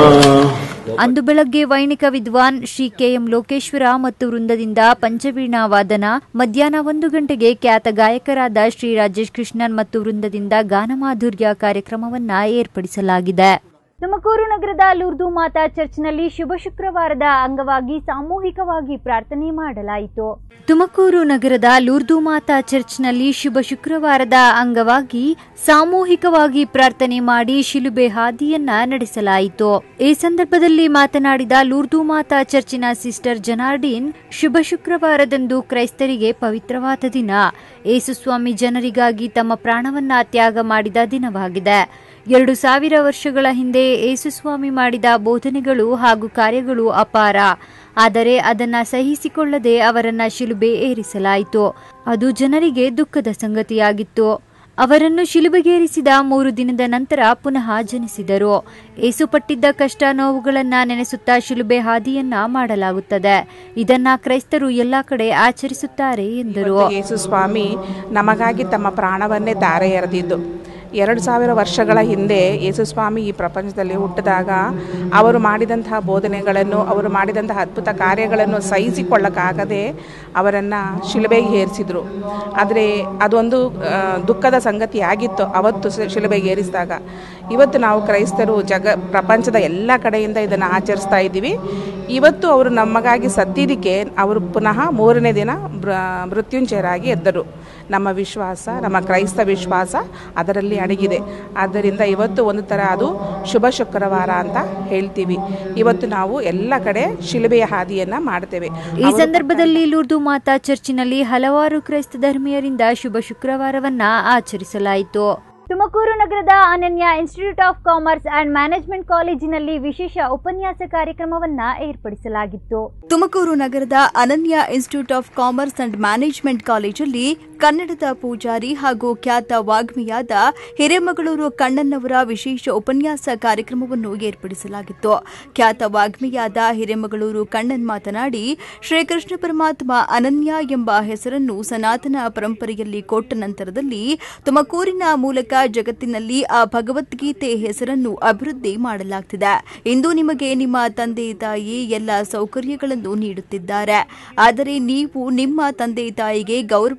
ಅಂದು ಬೆಳಗ್ಗೆ ವೈಣಿಕ ವಿದ್ವಾನ್ ಶ್ರೀ ಕೆಎಂ ಲೋಕೇಶ್ವರ ಮತ್ತು ವೃಂದದಿಂದ ಪಂಚವೀಣಾ ವಾದನ ಮಧ್ಯಾಹ್ನ ಒಂದು ಗಂಟೆಗೆ ಖ್ಯಾತ ಗಾಯಕರಾದ ಶ್ರೀ ರಾಜೇಶ್ ಕೃಷ್ಣನ್ ಮತ್ತು ವೃಂದದಿಂದ ಗಾನಮಾಧುರ್ಯ ಕಾರ್ಯಕ್ರಮವನ್ನ ಏರ್ಪಡಿಸಲಾಗಿದೆ ತುಮಕೂರು ನಗರದ ಲೂರ್ದು ಮಾತಾ ಚರ್ಚ್ನಲ್ಲಿ ಶುಭ ಶುಕ್ರವಾರದ ಅಂಗವಾಗಿ ಸಾಮೂಹಿಕವಾಗಿ ಪ್ರಾರ್ಥನೆ ಮಾಡಲಾಯಿತು ತುಮಕೂರು ನಗರದ ಲೂರ್ದು ಮಾತಾ ಚರ್ಚ್ನಲ್ಲಿ ಶುಭ ಶುಕ್ರವಾರದ ಅಂಗವಾಗಿ ಸಾಮೂಹಿಕವಾಗಿ ಪ್ರಾರ್ಥನೆ ಮಾಡಿ ಶಿಲುಬೆ ಹಾದಿಯನ್ನ ನಡೆಸಲಾಯಿತು ಈ ಸಂದರ್ಭದಲ್ಲಿ ಮಾತನಾಡಿದ ಲೂರ್ದು ಮಾತಾ ಚರ್ಚಿನ ಸಿಸ್ಟರ್ ಜನಾರ್ಡಿನ್ ಶುಭ ಶುಕ್ರವಾರದಂದು ಕ್ರೈಸ್ತರಿಗೆ ಪವಿತ್ರವಾದ ದಿನ ಯೇಸುಸ್ವಾಮಿ ಜನರಿಗಾಗಿ ತಮ್ಮ ಪ್ರಾಣವನ್ನ ತ್ಯಾಗ ಮಾಡಿದ ದಿನವಾಗಿದೆ ಎರಡು ಸಾವಿರ ವರ್ಷಗಳ ಹಿಂದೆ ಯೇಸುಸ್ವಾಮಿ ಮಾಡಿದ ಬೋಧನೆಗಳು ಹಾಗೂ ಕಾರ್ಯಗಳು ಅಪಾರ ಆದರೆ ಅದನ್ನ ಸಹಿಸಿಕೊಳ್ಳದೆ ಅವರನ್ನ ಶಿಲುಬೆ ಏರಿಸಲಾಯಿತು ಅದು ಜನರಿಗೆ ದುಃಖದ ಸಂಗತಿಯಾಗಿತ್ತು ಅವರನ್ನು ಶಿಲುಬೆಗೇರಿಸಿದ ಮೂರು ದಿನದ ನಂತರ ಪುನಃ ಜನಿಸಿದರು ಏಸು ಪಟ್ಟಿದ್ದ ಕಷ್ಟ ನೋವುಗಳನ್ನ ನೆನೆಸುತ್ತಾ ಶಿಲುಬೆ ಹಾದಿಯನ್ನ ಮಾಡಲಾಗುತ್ತದೆ ಇದನ್ನ ಕ್ರೈಸ್ತರು ಎಲ್ಲಾ ಕಡೆ ಆಚರಿಸುತ್ತಾರೆ ಎಂದರು ಯೇಸು ಸ್ವಾಮಿ ನಮಗಾಗಿ ತಮ್ಮ ಪ್ರಾಣವನ್ನೇ ಧಾರೆ ಎರೆದಿದ್ದು ಎರಡು ಸಾವಿರ ವರ್ಷಗಳ ಹಿಂದೆ ಯೇಸು ಸ್ವಾಮಿ ಈ ಪ್ರಪಂಚದಲ್ಲಿ ಹುಟ್ಟಿದಾಗ ಅವರು ಮಾಡಿದಂತಹ ಬೋಧನೆಗಳನ್ನು ಅವರು ಮಾಡಿದಂತಹ ಅದ್ಭುತ ಕಾರ್ಯಗಳನ್ನು ಸಹಿಸಿಕೊಳ್ಳಕ್ಕಾಗದೆ ಅವರನ್ನು ಶಿಲುಬೆಗೆ ಏರಿಸಿದರು ಆದರೆ ಅದೊಂದು ಆ, ದುಃಖದ ಸಂಗತಿ ಆಗಿತ್ತು ಅವತ್ತು ಸ- ಶಿಲುಬೆಗೆ ಏರಿಸಿದಾಗ ಇವತ್ತು ನಾವು ಕ್ರೈಸ್ತರು ಜಗ ಪ್ರಪಂಚದ ಎಲ್ಲ ಕಡೆಯಿಂದ ಇದನ್ನು ಆಚರಿಸ್ತಾ ಇದ್ದೀವಿ ಇವತ್ತು ಅವರು ನಮಗಾಗಿ ಸತ್ತಿದ್ದಕ್ಕೆ ಅವರು ಪುನಃ ಮೂರನೇ ದಿನ ಮೃ- ಮೃತ್ಯುಂಜಯರಾಗಿ ಎದ್ದರು ನಮ್ಮ ವಿಶ್ವಾಸ ನಮ್ಮ ಕ್ರೈಸ್ತ ವಿಶ್ವಾಸ ಅದರಲ್ಲಿ ಅಡಗಿದೆ ಆದ್ದರಿಂದ ಇವತ್ತು ಒಂದು ಥರ ಅದು ಶುಭ ಶುಕ್ರವಾರ ಅಂತ ಹೇಳ್ತೀವಿ ಇವತ್ತು ನಾವು ಎಲ್ಲ ಕಡೆ ಶಿಲುಬೆಯ ಹಾದಿಯನ್ನು ಮಾಡ್ತೇವೆ ಈ ಸಂದರ್ಭದಲ್ಲಿ ಲೂರ್ದು ಮಾತಾ ಚರ್ಚಿನಲ್ಲಿ ಹಲವಾರು ಕ್ರೈಸ್ತ ಧರ್ಮೀಯರಿಂದ ಶುಭ ಶುಕ್ರವಾರವನ್ನ ಆಚರಿಸಲಾಯಿತು ತುಮಕೂರು ನಗರದ Ananya institute of commerce and management ಕಾಲೇಜಿನಲ್ಲಿ ವಿಶೇಷ ಉಪನ್ಯಾಸ ಕಾರ್ಯಕ್ರಮವನ್ನ ಏರ್ಪಡಿಸಲಾಗಿತ್ತು ತುಮಕೂರು ನಗರದ Ananya institute of commerce and management ಕಾಲೇಜಲ್ಲಿ ಕನ್ನಡದ ಪೂಜಾರಿ ಹಾಗೂ ಖ್ಯಾತ ವಾಗ್ಮಿಯಾದ ಹಿರೇಮಗಳೂರು ಕಣ್ಣನ್ನವರ ವಿಶೇಷ ಉಪನ್ಯಾಸ ಕಾರ್ಯಕ್ರಮವನ್ನು ಏರ್ಪಡಿಸಲಾಗಿತ್ತು ಖ್ಯಾತ ವಾಗ್ಮಿಯಾದ ಹಿರೇಮಗಳೂರು ಕಣ್ಣನ್ ಮಾತನಾಡಿ ಶ್ರೀಕೃಷ್ಣ ಪರಮಾತ್ಮ ಅನನ್ಯ ಎಂಬ ಹೆಸರನ್ನು ಸನಾತನ ಪರಂಪರೆಯಲ್ಲಿ ಕೊಟ್ಟ ನಂತರದಲ್ಲಿ ತುಮಕೂರಿನ ಮೂಲಕ ಜಗತ್ತಿನಲ್ಲಿ ಆ ಭಗವದ್ಗೀತೆ ಹೆಸರನ್ನು ಅಭಿವೃದ್ಧಿ ಮಾಡಲಾಗ್ತಿದೆ ಇಂದು ನಿಮಗೆ ನಿಮ್ಮ ತಂದೆ ತಾಯಿ ಎಲ್ಲ ಸೌಕರ್ಯಗಳನ್ನು ನೀಡುತ್ತಿದ್ದಾರೆ ಆದರೆ ನೀವು ನಿಮ್ಮ ತಂದೆ ತಾಯಿಗೆ ಗೌರವವನ್ನು ನೀಡ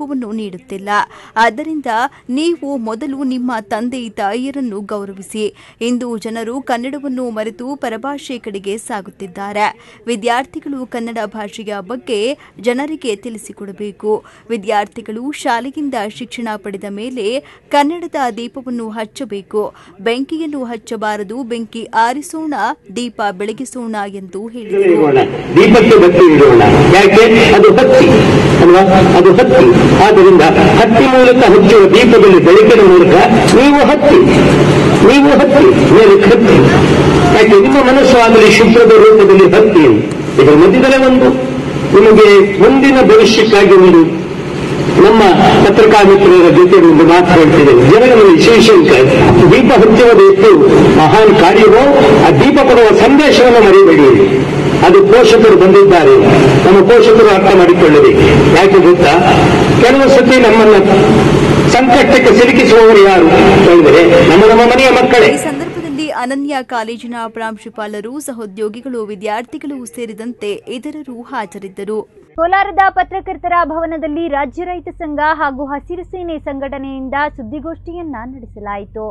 ನೀಡುತ್ತಿಲ್ಲ ಆದ್ದರಿಂದ ನೀವು ಮೊದಲು ನಿಮ್ಮ ತಂದೆ ತಾಯಿಯರನ್ನು ಗೌರವಿಸಿ ಇಂದು ಜನರು ಕನ್ನಡವನ್ನು ಮರೆತು ಪರಭಾಷೆ ಕಡೆಗೆ ಸಾಗುತ್ತಿದ್ದಾರೆ ವಿದ್ಯಾರ್ಥಿಗಳು ಕನ್ನಡ ಭಾಷೆಯ ಬಗ್ಗೆ ಜನರಿಗೆ ತಿಳಿಸಿಕೊಡಬೇಕು ವಿದ್ಯಾರ್ಥಿಗಳು ಶಾಲೆಯಿಂದ ಶಿಕ್ಷಣ ಪಡೆದ ಮೇಲೆ ಕನ್ನಡದ ದೀಪವನ್ನು ಹಚ್ಚಬೇಕು ಬೆಂಕಿಯನ್ನು ಹಚ್ಚಬಾರದು ಬೆಂಕಿ ಆರಿಸೋಣ ದೀಪ ಬೆಳಗಿಸೋಣ ಎಂದು ಹೇಳಿದರು ಇಡೋಣ ದೀಪಕ್ಕೆ ಬತ್ತಿ ಇಡೋಣ ಯಾಕೆ ಅದು ಹತ್ತಿ ಅಲ್ವಾ ಅದು ಹತ್ತಿ ಆದ್ದರಿಂದ ಹತ್ತಿ ಮೂಲಕ ಹಚ್ಚುವ ದೀಪದಲ್ಲಿ ಬೆಳಕಿನ ಮೂಲಕ ನೀವು ಹತ್ತಿ ನೀವು ಹತ್ತಿ ಮೇಲೆ ಹತ್ತಿ ಯಾಕೆ ನಿಮ್ಮ ಮನಸ್ಸು ಆಗಲಿ ಶುಭ್ರದ ರೂಪದಲ್ಲಿ ಹತ್ತಿ ಇದರ ಮಧ್ಯದಲ್ಲೇ ಒಂದು ನಿಮಗೆ ಮುಂದಿನ ಭವಿಷ್ಯಕ್ಕಾಗಿ ಒಂದು ನಮ್ಮ ಪತ್ರಿಕಾ ಮಿತ್ರರ ಜೊತೆ ಒಂದು ಮಾತು ಹೇಳ್ತಿದ್ದೇವೆ ಜನಗಳಲ್ಲಿ ಶಿವಶಂಕರ್ ದೀಪ ಹಚ್ಚುವುದು ಎಷ್ಟು ಮಹಾನ್ ಕಾರ್ಯವೋ ಆ ದೀಪ ಕೊಡುವ ಸಂದೇಶವನ್ನು ಮರೆಯಬೇಡಿ ಅದು ಪೋಷಕರು ಬಂದಿದ್ದಾರೆ ನಮ್ಮ ಪೋಷಕರು ಅರ್ಥ ಮಾಡಿಕೊಳ್ಳಬೇಕು ಯಾಕೆ ಗೊತ್ತಾ ಕೆಲವು ಸತಿ ನಮ್ಮನ್ನ ಸಂಕಷ್ಟಕ್ಕೆ ಸಿಲುಕಿಸುವವರು ಯಾರು ಹೇಳಿದರೆ ನಮ್ಮ ನಮ್ಮ ಮನೆಯ ಮಕ್ಕಳೇ ಈ ಸಂದರ್ಭದಲ್ಲಿ ಅನನ್ಯ ಕಾಲೇಜಿನ ಪ್ರಾಂಶುಪಾಲರು ಸಹೋದ್ಯೋಗಿಗಳು ವಿದ್ಯಾರ್ಥಿಗಳು ಸೇರಿದಂತೆ ಇತರರು ಹಾಜರಿದ್ದರು ಕೋಲಾರದ ಪತ್ರಕರ್ತರ ಭವನದಲ್ಲಿ ರಾಜ್ಯ ರೈತ ಸಂಘ ಹಾಗೂ ಹಸಿರು ಸೇನೆ ಸಂಘಟನೆಯಿಂದ ಸುದ್ದಿಗೋಷ್ಠಿಯನ್ನ ನಡೆಸಲಾಯಿತು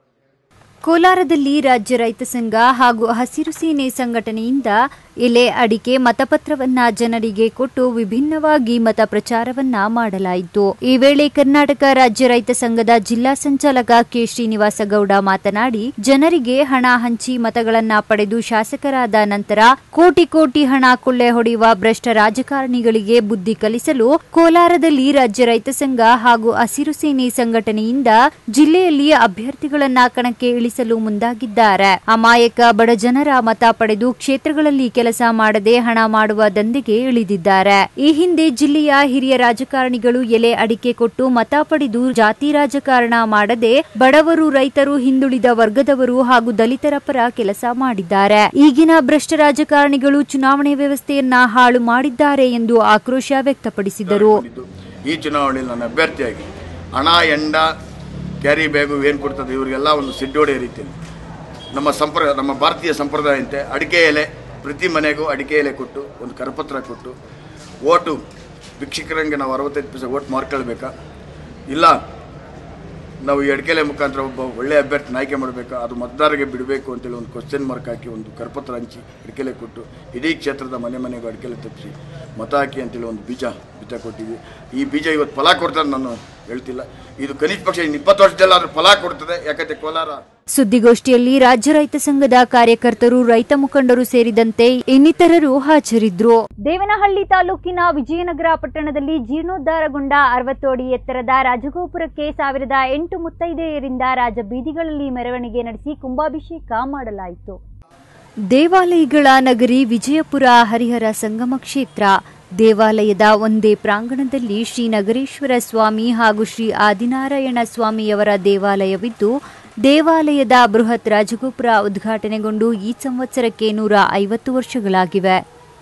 ಕೋಲಾರದಲ್ಲಿ ರಾಜ್ಯ ರೈತ ಸಂಘ ಹಾಗೂ ಹಸಿರು ಸೇನೆ ಸಂಘಟನೆಯಿಂದ ಎಲೆ ಅಡಿಕೆ ಮತಪತ್ರವನ್ನ ಜನರಿಗೆ ಕೊಟ್ಟು ವಿಭಿನ್ನವಾಗಿ ಮತ ಪ್ರಚಾರವನ್ನ ಮಾಡಲಾಯಿತು ಈ ವೇಳೆ ಕರ್ನಾಟಕ ರಾಜ್ಯ ರೈತ ಸಂಘದ ಜಿಲ್ಲಾ ಸಂಚಾಲಕ ಕೆ ಶ್ರೀನಿವಾಸ ಗೌಡ ಮಾತನಾಡಿ ಜನರಿಗೆ ಹಣ ಹಂಚಿ ಮತಗಳನ್ನ ಪಡೆದು ಶಾಸಕರಾದ ನಂತರ ಕೋಟಿ ಕೋಟಿ ಹಣ ಕೊಳ್ಳೆ ಹೊಡೆಯುವ ಭ್ರಷ್ಟ ರಾಜಕಾರಣಿಗಳಿಗೆ ಬುದ್ಧಿ ಕಲಿಸಲು ಕೋಲಾರದಲ್ಲಿ ರಾಜ್ಯ ರೈತ ಸಂಘ ಹಾಗೂ ಹಸಿರು ಸೇನೆ ಸಂಘಟನೆಯಿಂದ ಜಿಲ್ಲೆಯಲ್ಲಿ ಅಭ್ಯರ್ಥಿಗಳನ್ನ ಕಣಕ್ಕೆ ಇಳಿಸಲು ಮುಂದಾಗಿದ್ದಾರೆ ಅಮಾಯಕ ಬಡ ಜನರ ಮತ ಪಡೆದು ಕ್ಷೇತ್ರಗಳಲ್ಲಿ ಕೆಲಸ ಮಾಡದೆ ಹಣ ಮಾಡುವ ದಂಧೆಗೆ ಇಳಿದಿದ್ದಾರೆ ಈ ಹಿಂದೆ ಜಿಲ್ಲೆಯ ಹಿರಿಯ ರಾಜಕಾರಣಿಗಳು ಎಲೆ ಅಡಿಕೆ ಕೊಟ್ಟು ಮತ ಪಡೆದು ಜಾತಿ ರಾಜಕಾರಣ ಮಾಡದೆ ಬಡವರು ರೈತರು ಹಿಂದುಳಿದ ವರ್ಗದವರು ಹಾಗೂ ದಲಿತರ ಪರ ಕೆಲಸ ಮಾಡಿದ್ದಾರೆ ಈಗಿನ ಭ್ರಷ್ಟ ರಾಜಕಾರಣಿಗಳು ಚುನಾವಣೆ ವ್ಯವಸ್ಥೆಯನ್ನ ಹಾಳು ಮಾಡಿದ್ದಾರೆ ಎಂದು ಆಕ್ರೋಶ ವ್ಯಕ್ತಪಡಿಸಿದರು ಈ ಚುನಾವಣೆಯಲ್ಲಿ ನನ್ನ ಅಭ್ಯರ್ಥಿಯಾಗಿ ಹಣ ಎಂಡ ಕ್ಯಾರಿ ಬ್ಯಾಗು ಏನು ಕೊಡ್ತದೆ ಇವರಿಗೆಲ್ಲ ಒಂದು ಸಿಡ್ಡೋಡೆಯ ರೀತಿಯಲ್ಲಿ ನಮ್ಮ ಸಂಪ್ರ ನಮ್ಮ ಭಾರತೀಯ ಸಂಪ್ರದಾಯಂತೆ ಅಡಿಕೆ ಎಲೆ ಪ್ರತಿ ಮನೆಗೂ ಅಡಿಕೆ ಎಲೆ ಕೊಟ್ಟು ಒಂದು ಕರಪತ್ರ ಕೊಟ್ಟು ಓಟು ಭಿಕ್ಷುಕರಂಗೆ ನಾವು ಅರವತ್ತೈದು ಪೈಸೆ ಓಟ್ ಮಾರ್ಕೊಳ್ಬೇಕಾ ಇಲ್ಲ ನಾವು ಈ ಅಡಿಕೆಲೆ ಮುಖಾಂತರ ಒಬ್ಬ ಒಳ್ಳೆ ಅಭ್ಯರ್ಥಿ ಆಯ್ಕೆ ಮಾಡಬೇಕಾ ಅದು ಮತದಾರರಿಗೆ ಬಿಡಬೇಕು ಅಂತೇಳಿ ಒಂದು ಕ್ವಶನ್ ಮಾರ್ಕ್ ಹಾಕಿ ಒಂದು ಕರಪತ್ರ ಹಂಚಿ ಅಡಿಕೆಲೆ ಕೊಟ್ಟು ಇಡೀ ಕ್ಷೇತ್ರದ ಮನೆ ಮನೆಗೂ ಅಡಿಕೆಲೆ ತಪ್ಪಿಸಿ ಮತ ಹಾಕಿ ಅಂತೇಳಿ ಒಂದು ಬೀಜ ಬೀಜ ಕೊಟ್ಟಿದ್ವಿ ಈ ಬೀಜ ಇವತ್ತು ಫಲ ಕೊಡ್ತದೆ ನಾನು ಹೇಳ್ತಿಲ್ಲ ಇದು ಕನಿಷ್ಠ ಪಕ್ಷ ಇನ್ನು ಇಪ್ಪತ್ತು ವರ್ಷದಲ್ಲಾದ್ರೂ ಫಲ ಕೊಡ್ತದೆ ಯಾಕಂದ್ರೆ ಕೋಲಾರ ಸುದ್ದಿಗೋಷ್ಠಿಯಲ್ಲಿ ರಾಜ್ಯ ರೈತ ಸಂಘದ ಕಾರ್ಯಕರ್ತರು ರೈತ ಮುಖಂಡರು ಸೇರಿದಂತೆ ಇನ್ನಿತರರು ಹಾಜರಿದ್ದರು ದೇವನಹಳ್ಳಿ ತಾಲೂಕಿನ ವಿಜಯನಗರ ಪಟ್ಟಣದಲ್ಲಿ ಜೀರ್ಣೋದ್ಧಾರಗೊಂಡ ಅರವತ್ತು ಅಡಿ ಎತ್ತರದ ರಾಜಗೋಪುರಕ್ಕೆ ಸಾವಿರದ ಎಂಟು ಮುತ್ತೈದೆಯರಿಂದ ರಾಜಬೀದಿಗಳಲ್ಲಿ ಮೆರವಣಿಗೆ ನಡೆಸಿ ಕುಂಭಾಭಿಷೇಕ ಮಾಡಲಾಯಿತು ದೇವಾಲಯಗಳ ನಗರಿ ವಿಜಯಪುರ ಹರಿಹರ ಸಂಗಮ ಕ್ಷೇತ್ರ ದೇವಾಲಯದ ಒಂದೇ ಪ್ರಾಂಗಣದಲ್ಲಿ ಶ್ರೀ ನಗರೇಶ್ವರ ಸ್ವಾಮಿ ಹಾಗೂ ಶ್ರೀ ಆದಿನಾರಾಯಣ ಸ್ವಾಮಿಯವರ ದೇವಾಲಯವಿದ್ದು ದೇವಾಲಯದ ಬೃಹತ್ ರಾಜಗೋಪುರ ಉದ್ಘಾಟನೆಗೊಂಡು ಈ ಸಂವತ್ಸರಕ್ಕೆ ನೂರ ಐವತ್ತು ವರ್ಷಗಳಾಗಿವೆ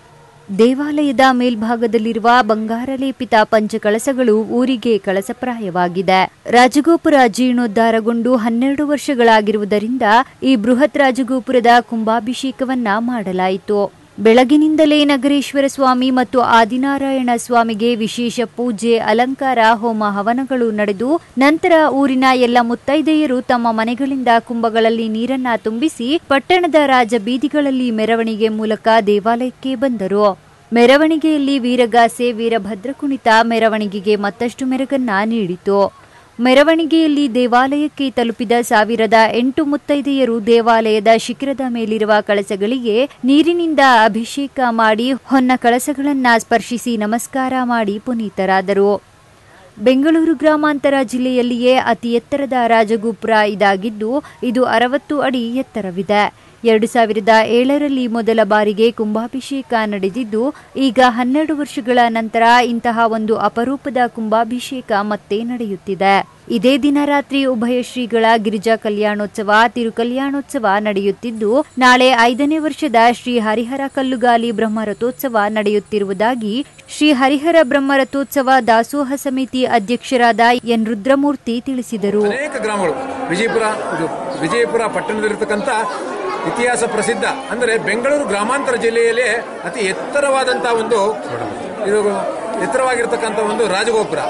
ದೇವಾಲಯದ ಮೇಲ್ಭಾಗದಲ್ಲಿರುವ ಬಂಗಾರ ಲೇಪಿತ ಪಂಚಕಳಸಗಳು ಊರಿಗೆ ಕಳಸಪ್ರಾಯವಾಗಿದೆ ರಾಜಗೋಪುರ ಜೀರ್ಣೋದ್ಧಾರಗೊಂಡು ಹನ್ನೆರಡು ವರ್ಷಗಳಾಗಿರುವುದರಿಂದ ಈ ಬೃಹತ್ ರಾಜಗೋಪುರದ ಕುಂಭಾಭಿಷೇಕವನ್ನ ಮಾಡಲಾಯಿತು ಬೆಳಗಿನಿಂದಲೇ ನಗರೇಶ್ವರ ಸ್ವಾಮಿ ಮತ್ತು ಆದಿನಾರಾಯಣ ಸ್ವಾಮಿಗೆ ವಿಶೇಷ ಪೂಜೆ ಅಲಂಕಾರ ಹೋಮ ಹವನಗಳು ನಡೆದು ನಂತರ ಊರಿನ ಎಲ್ಲ ಮುತ್ತೈದೆಯರು ತಮ್ಮ ಮನೆಗಳಿಂದ ಕುಂಭಗಳಲ್ಲಿ ನೀರನ್ನ ತುಂಬಿಸಿ ಪಟ್ಟಣದ ರಾಜ ಬೀದಿಗಳಲ್ಲಿ ಮೆರವಣಿಗೆ ಮೂಲಕ ದೇವಾಲಯಕ್ಕೆ ಬಂದರು ಮೆರವಣಿಗೆಯಲ್ಲಿ ವೀರಗಾಸೆ ವೀರಭದ್ರ ಕುಣಿತ ಮೆರವಣಿಗೆಗೆ ಮತ್ತಷ್ಟು ಮೆರುಗನ್ನ ನೀಡಿತು ಮೆರವಣಿಗೆಯಲ್ಲಿ ದೇವಾಲಯಕ್ಕೆ ತಲುಪಿದ ಸಾವಿರದ ಎಂಟು ಮುತ್ತೈದೆಯರು ದೇವಾಲಯದ ಶಿಖರದ ಮೇಲಿರುವ ಕಳಸಗಳಿಗೆ ನೀರಿನಿಂದ ಅಭಿಷೇಕ ಮಾಡಿ ಹೊನ್ನ ಕಳಸಗಳನ್ನ ಸ್ಪರ್ಶಿಸಿ ನಮಸ್ಕಾರ ಮಾಡಿ ಪುನೀತರಾದರು ಬೆಂಗಳೂರು ಗ್ರಾಮಾಂತರ ಜಿಲ್ಲೆಯಲ್ಲಿಯೇ ಅತಿ ಎತ್ತರದ ರಾಜಗೋಪುರ ಇದಾಗಿದ್ದು ಇದು ಅರವತ್ತು ಅಡಿ ಎತ್ತರವಿದೆ ಎರಡು ಸಾವಿರದ ಏಳರಲ್ಲಿ ಮೊದಲ ಬಾರಿಗೆ ಕುಂಭಾಭಿಷೇಕ ನಡೆದಿದ್ದು ಈಗ ಹನ್ನೆರಡು ವರ್ಷಗಳ ನಂತರ ಇಂತಹ ಒಂದು ಅಪರೂಪದ ಕುಂಭಾಭಿಷೇಕ ಮತ್ತೆ ನಡೆಯುತ್ತಿದೆ ಇದೇ ದಿನ ರಾತ್ರಿ ಉಭಯ ಶ್ರೀಗಳ ಗಿರಿಜಾ ಕಲ್ಯಾಣೋತ್ಸವ ತಿರುಕಲ್ಯಾಣೋತ್ಸವ ನಡೆಯುತ್ತಿದ್ದು ನಾಳೆ ಐದನೇ ವರ್ಷದ ಶ್ರೀ ಹರಿಹರ ಕಲ್ಲುಗಾಲಿ ಬ್ರಹ್ಮರಥೋತ್ಸವ ನಡೆಯುತ್ತಿರುವುದಾಗಿ ಶ್ರೀ ಹರಿಹರ ಬ್ರಹ್ಮರಥೋತ್ಸವ ದಾಸೋಹ ಸಮಿತಿ ಅಧ್ಯಕ್ಷರಾದ ಎನ್ ರುದ್ರಮೂರ್ತಿ ತಿಳಿಸಿದರು ಅನೇಕ ಗ್ರಾಮಗಳು ವಿಜಯಪುರ ಇದು ವಿಜಯಪುರ ಪಟ್ಟಣದಲ್ಲಿರ್ತಕ್ಕಂಥ ಇತಿಹಾಸ ಪ್ರಸಿದ್ಧ ಅಂದರೆ ಬೆಂಗಳೂರು ಗ್ರಾಮಾಂತರ ಜಿಲ್ಲೆಯಲ್ಲೇ ಅತಿ ಎತ್ತರವಾದಂತಹ ಒಂದು ಇದು ಎತ್ತರವಾಗಿರ್ತಕ್ಕಂಥ ಒಂದು ರಾಜಗೋಪುರ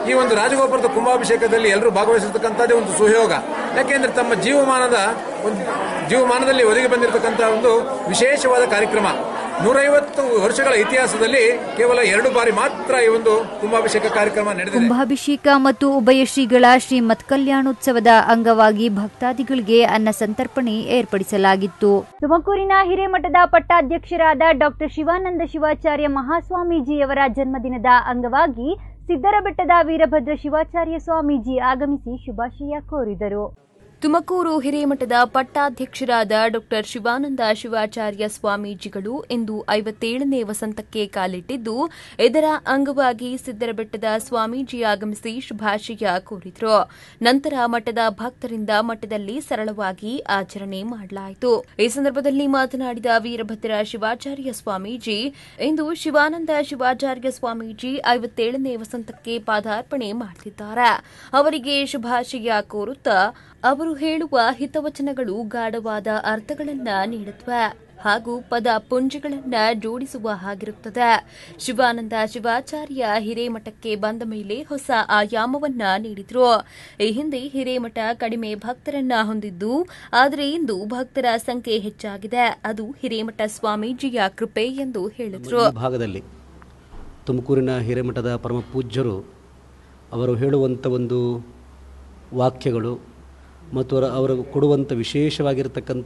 ಈ ಒಂದು ರಾಜಗೋಪುರದ ಕುಂಭಾಭಿಷೇಕದಲ್ಲಿ ಎಲ್ಲರೂ ಭಾಗವಹಿಸಿರ್ತಕ್ಕಂಥದ್ದೇ ಒಂದು ಸುಯೋಗ ಯಾಕೆಂದ್ರೆ ತಮ್ಮ ಜೀವಮಾನದ ಒಂದು ಜೀವಮಾನದಲ್ಲಿ ಒದಗಿ ಬಂದಿರತಕ್ಕಂಥ ಒಂದು ವಿಶೇಷವಾದ ಕಾರ್ಯಕ್ರಮ ನೂರೈವತ್ತು ವರ್ಷಗಳ ಇತಿಹಾಸದಲ್ಲಿ ಕೇವಲ ಎರಡು ಬಾರಿ ಮಾತ್ರ ಈ ಒಂದು ಕುಂಭಾಭಿಷೇಕ ಕಾರ್ಯಕ್ರಮ ನಡೆದಿದೆ ಕುಂಭಾಭಿಷೇಕ ಮತ್ತು ಉಭಯ ಶ್ರೀಗಳ ಶ್ರೀಮತ್ ಕಲ್ಯಾಣೋತ್ಸವದ ಅಂಗವಾಗಿ ಭಕ್ತಾದಿಗಳಿಗೆ ಅನ್ನ ಸಂತರ್ಪಣೆ ಏರ್ಪಡಿಸಲಾಗಿತ್ತು ತುಮಕೂರಿನ ಹಿರೇಮಠದ ಪಟ್ಟಾಧ್ಯಕ್ಷರಾದ ಡಾಕ್ಟರ್ ಶಿವಾನಂದ ಶಿವಾಚಾರ್ಯ ಮಹಾಸ್ವಾಮೀಜಿಯವರ ಜನ್ಮದಿನದ ಅಂಗವಾಗಿ ಸಿದ್ದರಬೆಟ್ಟದ ವೀರಭದ್ರ ಶಿವಾಚಾರ್ಯ ಸ್ವಾಮೀಜಿ ಆಗಮಿಸಿ ಶುಭಾಶಯ ಕೋರಿದರು ತುಮಕೂರು ಹಿರೇಮಠದ ಪಟ್ಟಾಧ್ಯಕ್ಷರಾದ ಡಾಕ್ಟರ್ ಶಿವಾನಂದ ಶಿವಾಚಾರ್ಯ ಸ್ವಾಮೀಜಿಗಳು ಇಂದು ಐವತ್ತೇಳನೇ ವಸಂತಕ್ಕೆ ಕಾಲಿಟ್ಟಿದ್ದು ಇದರ ಅಂಗವಾಗಿ ಸಿದ್ದರಬೆಟ್ಟದ ಸ್ವಾಮೀಜಿ ಆಗಮಿಸಿ ಶುಭಾಶಯ ಕೋರಿದರು ನಂತರ ಮಠದ ಭಕ್ತರಿಂದ ಮಠದಲ್ಲಿ ಸರಳವಾಗಿ ಆಚರಣೆ ಮಾಡಲಾಯಿತು ಈ ಸಂದರ್ಭದಲ್ಲಿ ಮಾತನಾಡಿದ ವೀರಭದ್ರ ಶಿವಾಚಾರ್ಯ ಸ್ವಾಮೀಜಿ ಇಂದು ಶಿವಾನಂದ ಶಿವಾಚಾರ್ಯ ಸ್ವಾಮೀಜಿ ಐವತ್ತೇಳನೇ ವಸಂತಕ್ಕೆ ಪಾದಾರ್ಪಣೆ ಮಾಡುತ್ತಿದ್ದಾರೆ ಅವರಿಗೆ ಶುಭಾಶಯ ಕೋರುತ್ತಾ ಅವರು ಹೇಳುವ ಹಿತವಚನಗಳು ಗಾಢವಾದ ಅರ್ಥಗಳನ್ನ ನೀಡುತ್ತವೆ ಹಾಗೂ ಪದ ಪುಂಜಗಳನ್ನ ಜೋಡಿಸುವ ಹಾಗಿರುತ್ತದೆ ಶಿವಾನಂದ ಶಿವಾಚಾರ್ಯ ಹಿರೇಮಠಕ್ಕೆ ಬಂದ ಮೇಲೆ ಹೊಸ ಆಯಾಮವನ್ನ ನೀಡಿದ್ರು ಈ ಹಿಂದೆ ಹಿರೇಮಠ ಕಡಿಮೆ ಭಕ್ತರನ್ನ ಹೊಂದಿದ್ದು ಆದರೆ ಇಂದು ಭಕ್ತರ ಸಂಖ್ಯೆ ಹೆಚ್ಚಾಗಿದೆ ಅದು ಹಿರೇಮಠ ಸ್ವಾಮೀಜಿಯ ಕೃಪೆ ಎಂದು ಹೇಳಿದ್ರು ಈ ಭಾಗದಲ್ಲಿ ತುಮಕೂರಿನ ಹಿರೇಮಠದ ಪರಮ ಪೂಜ್ಯರು ಅವರು ಹೇಳುವಂಥ ಒಂದು ವಾಕ್ಯಗಳು ಮತ್ತು ಅವರ- ಅವರು ಕೊಡುವಂಥ ವಿಶೇಷವಾಗಿರ್ತಕ್ಕಂಥ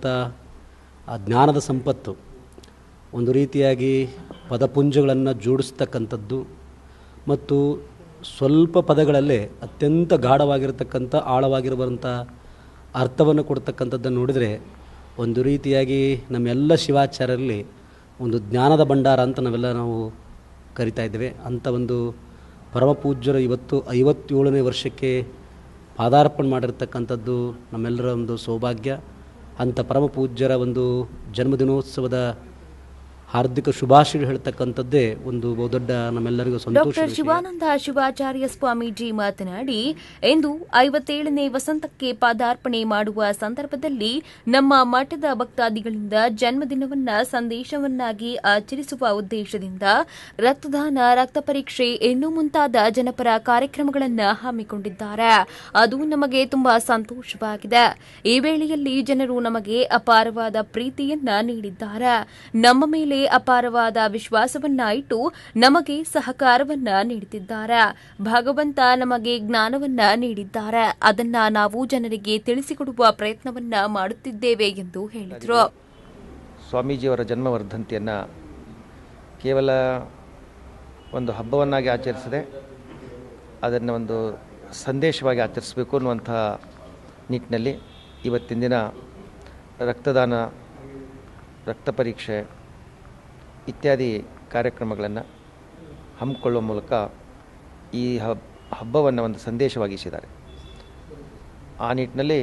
ಆ ಜ್ಞಾನದ ಸಂಪತ್ತು ಒಂದು ರೀತಿಯಾಗಿ ಪದಪುಂಜಗಳನ್ನು ಜೋಡಿಸ್ತಕ್ಕಂಥದ್ದು ಮತ್ತು ಸ್ವಲ್ಪ ಪದಗಳಲ್ಲೇ ಅತ್ಯಂತ ಗಾಢವಾಗಿರತಕ್ಕಂಥ ಆಳವಾಗಿರುವಂಥ ಅರ್ಥವನ್ನು ಕೊಡ್ತಕ್ಕಂಥದ್ದನ್ನು ನೋಡಿದರೆ ಒಂದು ರೀತಿಯಾಗಿ ನಮ್ಮೆಲ್ಲ ಶಿವಾಚಾರ್ಯರಲ್ಲಿ ಒಂದು ಜ್ಞಾನದ ಭಂಡಾರ ಅಂತ ನಾವೆಲ್ಲ ನಾವು ಕರಿತಾ ಇದ್ದೇವೆ ಅಂಥ ಒಂದು ಪರಮ ಪೂಜ್ಯರು ಇವತ್ತು ಐವತ್ತೇಳನೇ ವರ್ಷಕ್ಕೆ ಪಾದಾರ್ಪಣೆ ಮಾಡಿರ್ತಕ್ಕಂಥದ್ದು ನಮ್ಮೆಲ್ಲರ ಒಂದು ಸೌಭಾಗ್ಯ ಅಂಥ ಪರಮ ಪೂಜ್ಯರ ಒಂದು ಜನ್ಮದಿನೋತ್ಸವದ ಹಾರ್ದಿಕ ಶುಭಾಶಯ ಹೇಳ್ತಕ್ಕಂಥದ್ದೇ ಒಂದು ಬಹುದೊಡ್ಡ ನಮ್ಮೆಲ್ಲರಿಗೂ ಸಂತೋಷ ಡಾಕ್ಟರ್ ಶಿವಾನಂದ ಶಿವಾಚಾರ್ಯ ಸ್ವಾಮೀಜಿ ಮಾತನಾಡಿ ಇಂದು ಐವತ್ತೇಳನೇ ವಸಂತಕ್ಕೆ ಪಾದಾರ್ಪಣೆ ಮಾಡುವ ಸಂದರ್ಭದಲ್ಲಿ ನಮ್ಮ ಮಠದ ಭಕ್ತಾದಿಗಳಿಂದ ಜನ್ಮದಿನವನ್ನ ಸಂದೇಶವನ್ನಾಗಿ ಆಚರಿಸುವ ಉದ್ದೇಶದಿಂದ ರಕ್ತದಾನ ರಕ್ತ ಪರೀಕ್ಷೆ ಇನ್ನೂ ಮುಂತಾದ ಜನಪರ ಕಾರ್ಯಕ್ರಮಗಳನ್ನು ಹಮ್ಮಿಕೊಂಡಿದ್ದಾರೆ ಅದು ನಮಗೆ ತುಂಬಾ ಸಂತೋಷವಾಗಿದೆ ಈ ವೇಳೆಯಲ್ಲಿ ಜನರು ನಮಗೆ ಅಪಾರವಾದ ಪ್ರೀತಿಯನ್ನ ನೀಡಿದ್ದಾರೆ ನಮ್ಮ ಮೇಲೆ ಅಪಾರವಾದ ವಿಶ್ವಾಸವನ್ನ ಇಟ್ಟು ನಮಗೆ ಸಹಕಾರವನ್ನ ನೀಡುತ್ತಿದ್ದಾರೆ ಭಗವಂತ ನಮಗೆ ಜ್ಞಾನವನ್ನ ನೀಡಿದ್ದಾರೆ ಅದನ್ನ ನಾವು ಜನರಿಗೆ ತಿಳಿಸಿಕೊಡುವ ಪ್ರಯತ್ನವನ್ನ ಮಾಡುತ್ತಿದ್ದೇವೆ ಎಂದು ಹೇಳಿದರು ಸ್ವಾಮೀಜಿಯವರ ಜನ್ಮವರ್ಧಂತಿಯನ್ನು ಕೇವಲ ಒಂದು ಹಬ್ಬವನ್ನಾಗಿ ಆಚರಿಸದೆ ಅದನ್ನು ಒಂದು ಸಂದೇಶವಾಗಿ ಆಚರಿಸಬೇಕು ಅನ್ನುವಂಥ ನಿಟ್ಟಿನಲ್ಲಿ ಇವತ್ತಿನ ದಿನ ರಕ್ತದಾನ ರಕ್ತ ಪರೀಕ್ಷೆ ಇತ್ಯಾದಿ ಕಾರ್ಯಕ್ರಮಗಳನ್ನು ಹಮ್ಮಿಕೊಳ್ಳುವ ಮೂಲಕ ಈ ಹಬ್ ಹಬ್ಬವನ್ನು ಒಂದು ಸಂದೇಶವಾಗಿಸಿದ್ದಾರೆ ಆ ನಿಟ್ಟಿನಲ್ಲಿ